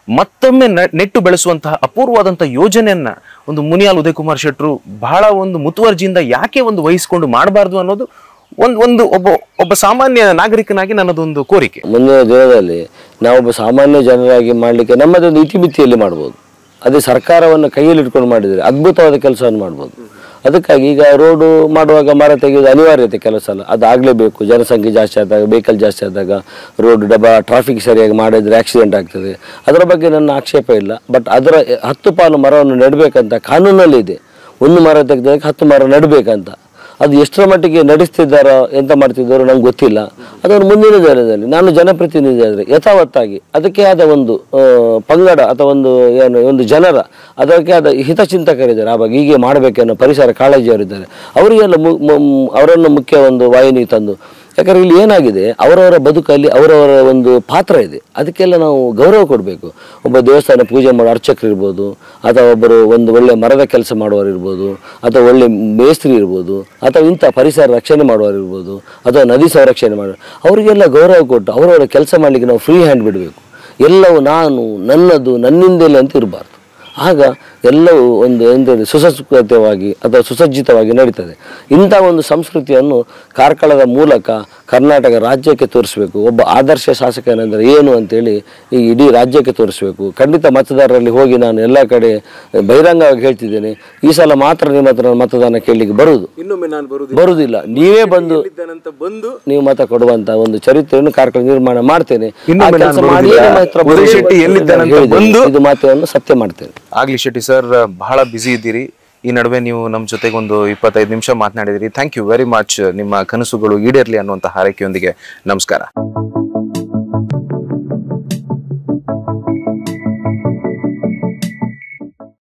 ಮತ್ತೊಮ್ಮೆ ನ- ನೆಟ್ಟು ಬೆಳೆಸುವಂತಹ ಅಪೂರ್ವವಾದಂತಹ ಯೋಜನೆಯನ್ನ ಒಂದು ಮುನಿಯಾಲ್ ಉದಯ್ ಕುಮಾರ್ ಶೆಟ್ರು ಬಹಳ ಒಂದು ಮುತುವರ್ಜಿಯಿಂದ ಯಾಕೆ ಒಂದು ವಹಿಸಿಕೊಂಡು ಮಾಡಬಾರ್ದು ಅನ್ನೋದು ಒಂದು ಒಂದು ಒಬ್ಬ ಒಬ್ಬ ಸಾಮಾನ್ಯ ನಾಗರಿಕನಾಗಿ ನನ್ನದೊಂದು ಕೋರಿಕೆ ಮುಂದಿನ ದಿನದಲ್ಲಿ ನಾವೊಬ್ಬ ಸಾಮಾನ್ಯ ಜನರಾಗಿ ಮಾಡಲಿಕ್ಕೆ ನಮ್ಮದೊಂದು ಇತಿಮಿತಿಯಲ್ಲಿ ಮಾಡ್ಬೋದು ಅದೇ ಸರ್ಕಾರವನ್ನು ಕೈಯಲ್ಲಿ ಇಟ್ಕೊಂಡು ಮಾಡಿದರೆ ಅದ್ಭುತವಾದ ಕೆಲಸವನ್ನು ಮಾಡ್ಬೋದು ಅದಕ್ಕಾಗಿ ಈಗ ರೋಡು ಮಾಡುವಾಗ ಮರ ತೆಗೆಯೋದು ಅನಿವಾರ್ಯತೆ ಕೆಲಸ ಅಲ್ಲ ಅದು ಆಗಲೇಬೇಕು ಜನಸಂಖ್ಯೆ ಜಾಸ್ತಿ ಆದಾಗ ವೆಹಿಕಲ್ ಜಾಸ್ತಿ ಆದಾಗ ರೋಡ್ ಡಬ್ಬ ಟ್ರಾಫಿಕ್ ಸರಿಯಾಗಿ ಮಾಡಿದ್ರೆ ಆಕ್ಸಿಡೆಂಟ್ ಆಗ್ತದೆ ಅದರ ಬಗ್ಗೆ ನನ್ನ ಆಕ್ಷೇಪ ಇಲ್ಲ ಬಟ್ ಅದರ ಹತ್ತು ಪಾಲು ಮರವನ್ನು ನೆಡಬೇಕಂತ ಕಾನೂನಲ್ಲಿ ಇದೆ ಒಂದು ಮರ ತೆಗೆದಾಗ ಹತ್ತು ಮರ ನೆಡಬೇಕಂತ ಅದು ಎಷ್ಟರ ಮಟ್ಟಿಗೆ ನಡೆಸ್ತಿದ್ದಾರೋ ಎಂತ ಮಾಡ್ತಿದ್ದಾರೋ ನಂಗೆ ಗೊತ್ತಿಲ್ಲ ಅದನ್ನು ಮುಂದಿನ ದಿನದಲ್ಲಿ ನಾನು ಜನಪ್ರತಿನಿಧಿ ಆದರೆ ಯಥಾವತ್ತಾಗಿ ಅದಕ್ಕೆ ಆದ ಒಂದು ಆ, ಪಂಗಡ ಅಥವಾ ಒಂದು ಏನು ಒಂದು ಜನರ ಅದಕ್ಕೆ ಆದ ಹಿತಚಿಂತಕರಿದ್ದಾರೆ ಆ ಬಗ್ಗೆ ಹೀಗೆ ಮಾಡಬೇಕೆನ್ನೋ ಪರಿಸರ ಕಾಳಜಿಯವರಿದ್ದಾರೆ ಅವರಿಗೆಲ್ಲ ಮು- ಮು- ಅವರನ್ನು ಮುಖ್ಯ ಒಂದು ವಾಹಿನಿ ತಂದು ಯಾಕಂದ್ರೆ ಇಲ್ಲಿ ಏನಾಗಿದೆ ಅವರವರ ಬದುಕಲ್ಲಿ ಅವರವರ ಒಂದು ಪಾತ್ರ ಇದೆ ಅದಕ್ಕೆಲ್ಲ ನಾವು ಗೌರವ ಕೊಡಬೇಕು ಒಬ್ಬ ದೇವಸ್ಥಾನ ಪೂಜೆ ಮಾಡೋ ಅರ್ಚಕರು ಇರ್ಬೋದು ಅಥವಾ ಒಬ್ಬರು ಒಂದು ಒಳ್ಳೆ ಮರದ ಕೆಲಸ ಮಾಡುವವರು ಇರ್ಬೋದು ಅಥವಾ ಒಳ್ಳೆ ಮೇಸ್ತ್ರಿ ಇರ್ಬೋದು ಅಥವಾ ಇಂಥ ಪರಿಸರ ರಕ್ಷಣೆ ಮಾಡುವವರು ಇರ್ಬೋದು ಅಥವಾ ನದಿ ಸಂರಕ್ಷಣೆ ಮಾಡೋ ಅವರಿಗೆಲ್ಲ ಗೌರವ ಕೊಟ್ಟು ಅವರವರ ಕೆಲಸ ಮಾಡಲಿಕ್ಕೆ ನಾವು ಫ್ರೀ ಹ್ಯಾಂಡ್ ಬಿಡಬೇಕು ಎಲ್ಲವೂ ನಾನು ನನ್ನದು ನನ್ನಿಂದಲೇ ಅಂತ ಇರಬಾರ್ದು ಆಗ ಎಲ್ಲವೂ ಒಂದು ಎಂದರೆ ಸುಸಂಸ್ಕೃತವಾಗಿ ಅಥವಾ ಸುಸಜ್ಜಿತವಾಗಿ ನಡೀತದೆ ಇಂಥ ಒಂದು ಸಂಸ್ಕೃತಿಯನ್ನು ಕಾರ್ಕಳದ ಮೂಲಕ ಕರ್ನಾಟಕ ರಾಜ್ಯಕ್ಕೆ ತೋರಿಸಬೇಕು ಒಬ್ಬ ಆದರ್ಶ ಶಾಸಕನೆಂದರೆ ಏನು ಅಂತೇಳಿ ಈ ಇಡೀ ರಾಜ್ಯಕ್ಕೆ ತೋರಿಸಬೇಕು ಖಂಡಿತ ಮತದಾರರಲ್ಲಿ ಹೋಗಿ ನಾನು ಎಲ್ಲ ಕಡೆ ಬಹಿರಂಗವಾಗಿ ಹೇಳ್ತಿದ್ದೇನೆ ಈ ಸಲ ಮಾತ್ರ ನಿಮ್ಮ ಹತ್ರ ನಾನು ಮತದಾನ ಕೇಳಲಿಕ್ಕೆ ಬರುವುದು ಇನ್ನೊಮ್ಮೆ ನಾನು ಬರುವುದು ಬರುವುದಿಲ್ಲ ನೀವೇ ಬಂದು ಬಂದು ನೀವು ಮತ ಕೊಡುವಂತ ಒಂದು ಚರಿತ್ರೆಯನ್ನು ಕಾರ್ಕಳ ನಿರ್ಮಾಣ ಮಾಡ್ತೇನೆ ಆ ಇನ್ನೊಮ್ಮೆ ಕೆಲಸ ನಾನು ಮಾಡಿಯೇ ಬರುವುದಿಲ್ಲ. ನಿಮ್ಮ ಹತ್ರ ಉದಯ್ ಬರುವುದು ಶೆಟ್ಟಿ ಅಂತ ಎಲ್ಲಿದ್ದಾನಂತ ಹೇಳಿದ್ದೇನೆ. ಬಂದು- ಇದು ಮಾತನ್ನು ಸತ್ಯ ಮಾಡ್ತೇನೆ ಆಗ್ಲಿ ಶೆಟ್ಟಿ ಸರ್ ಬಹಳ ಬ್ಯುಸಿ ಇದ್ದೀರಿ ಈ ನಡುವೆ ನೀವು ನಮ್ಮ ಜೊತೆಗೆ ಒಂದು ಇಪ್ಪತ್ತೈದು ನಿಮಿಷ ಮಾತನಾಡಿದಿರಿ ಥ್ಯಾಂಕ್ ಯು ವೆರಿ ಮಚ್ ನಿಮ್ಮ ಕನಸುಗಳು ಈಡೇರ್ಲಿ ಅನ್ನುವಂಥ ಹಾರೈಕೆಯೊಂದಿಗೆ ನಮಸ್ಕಾರ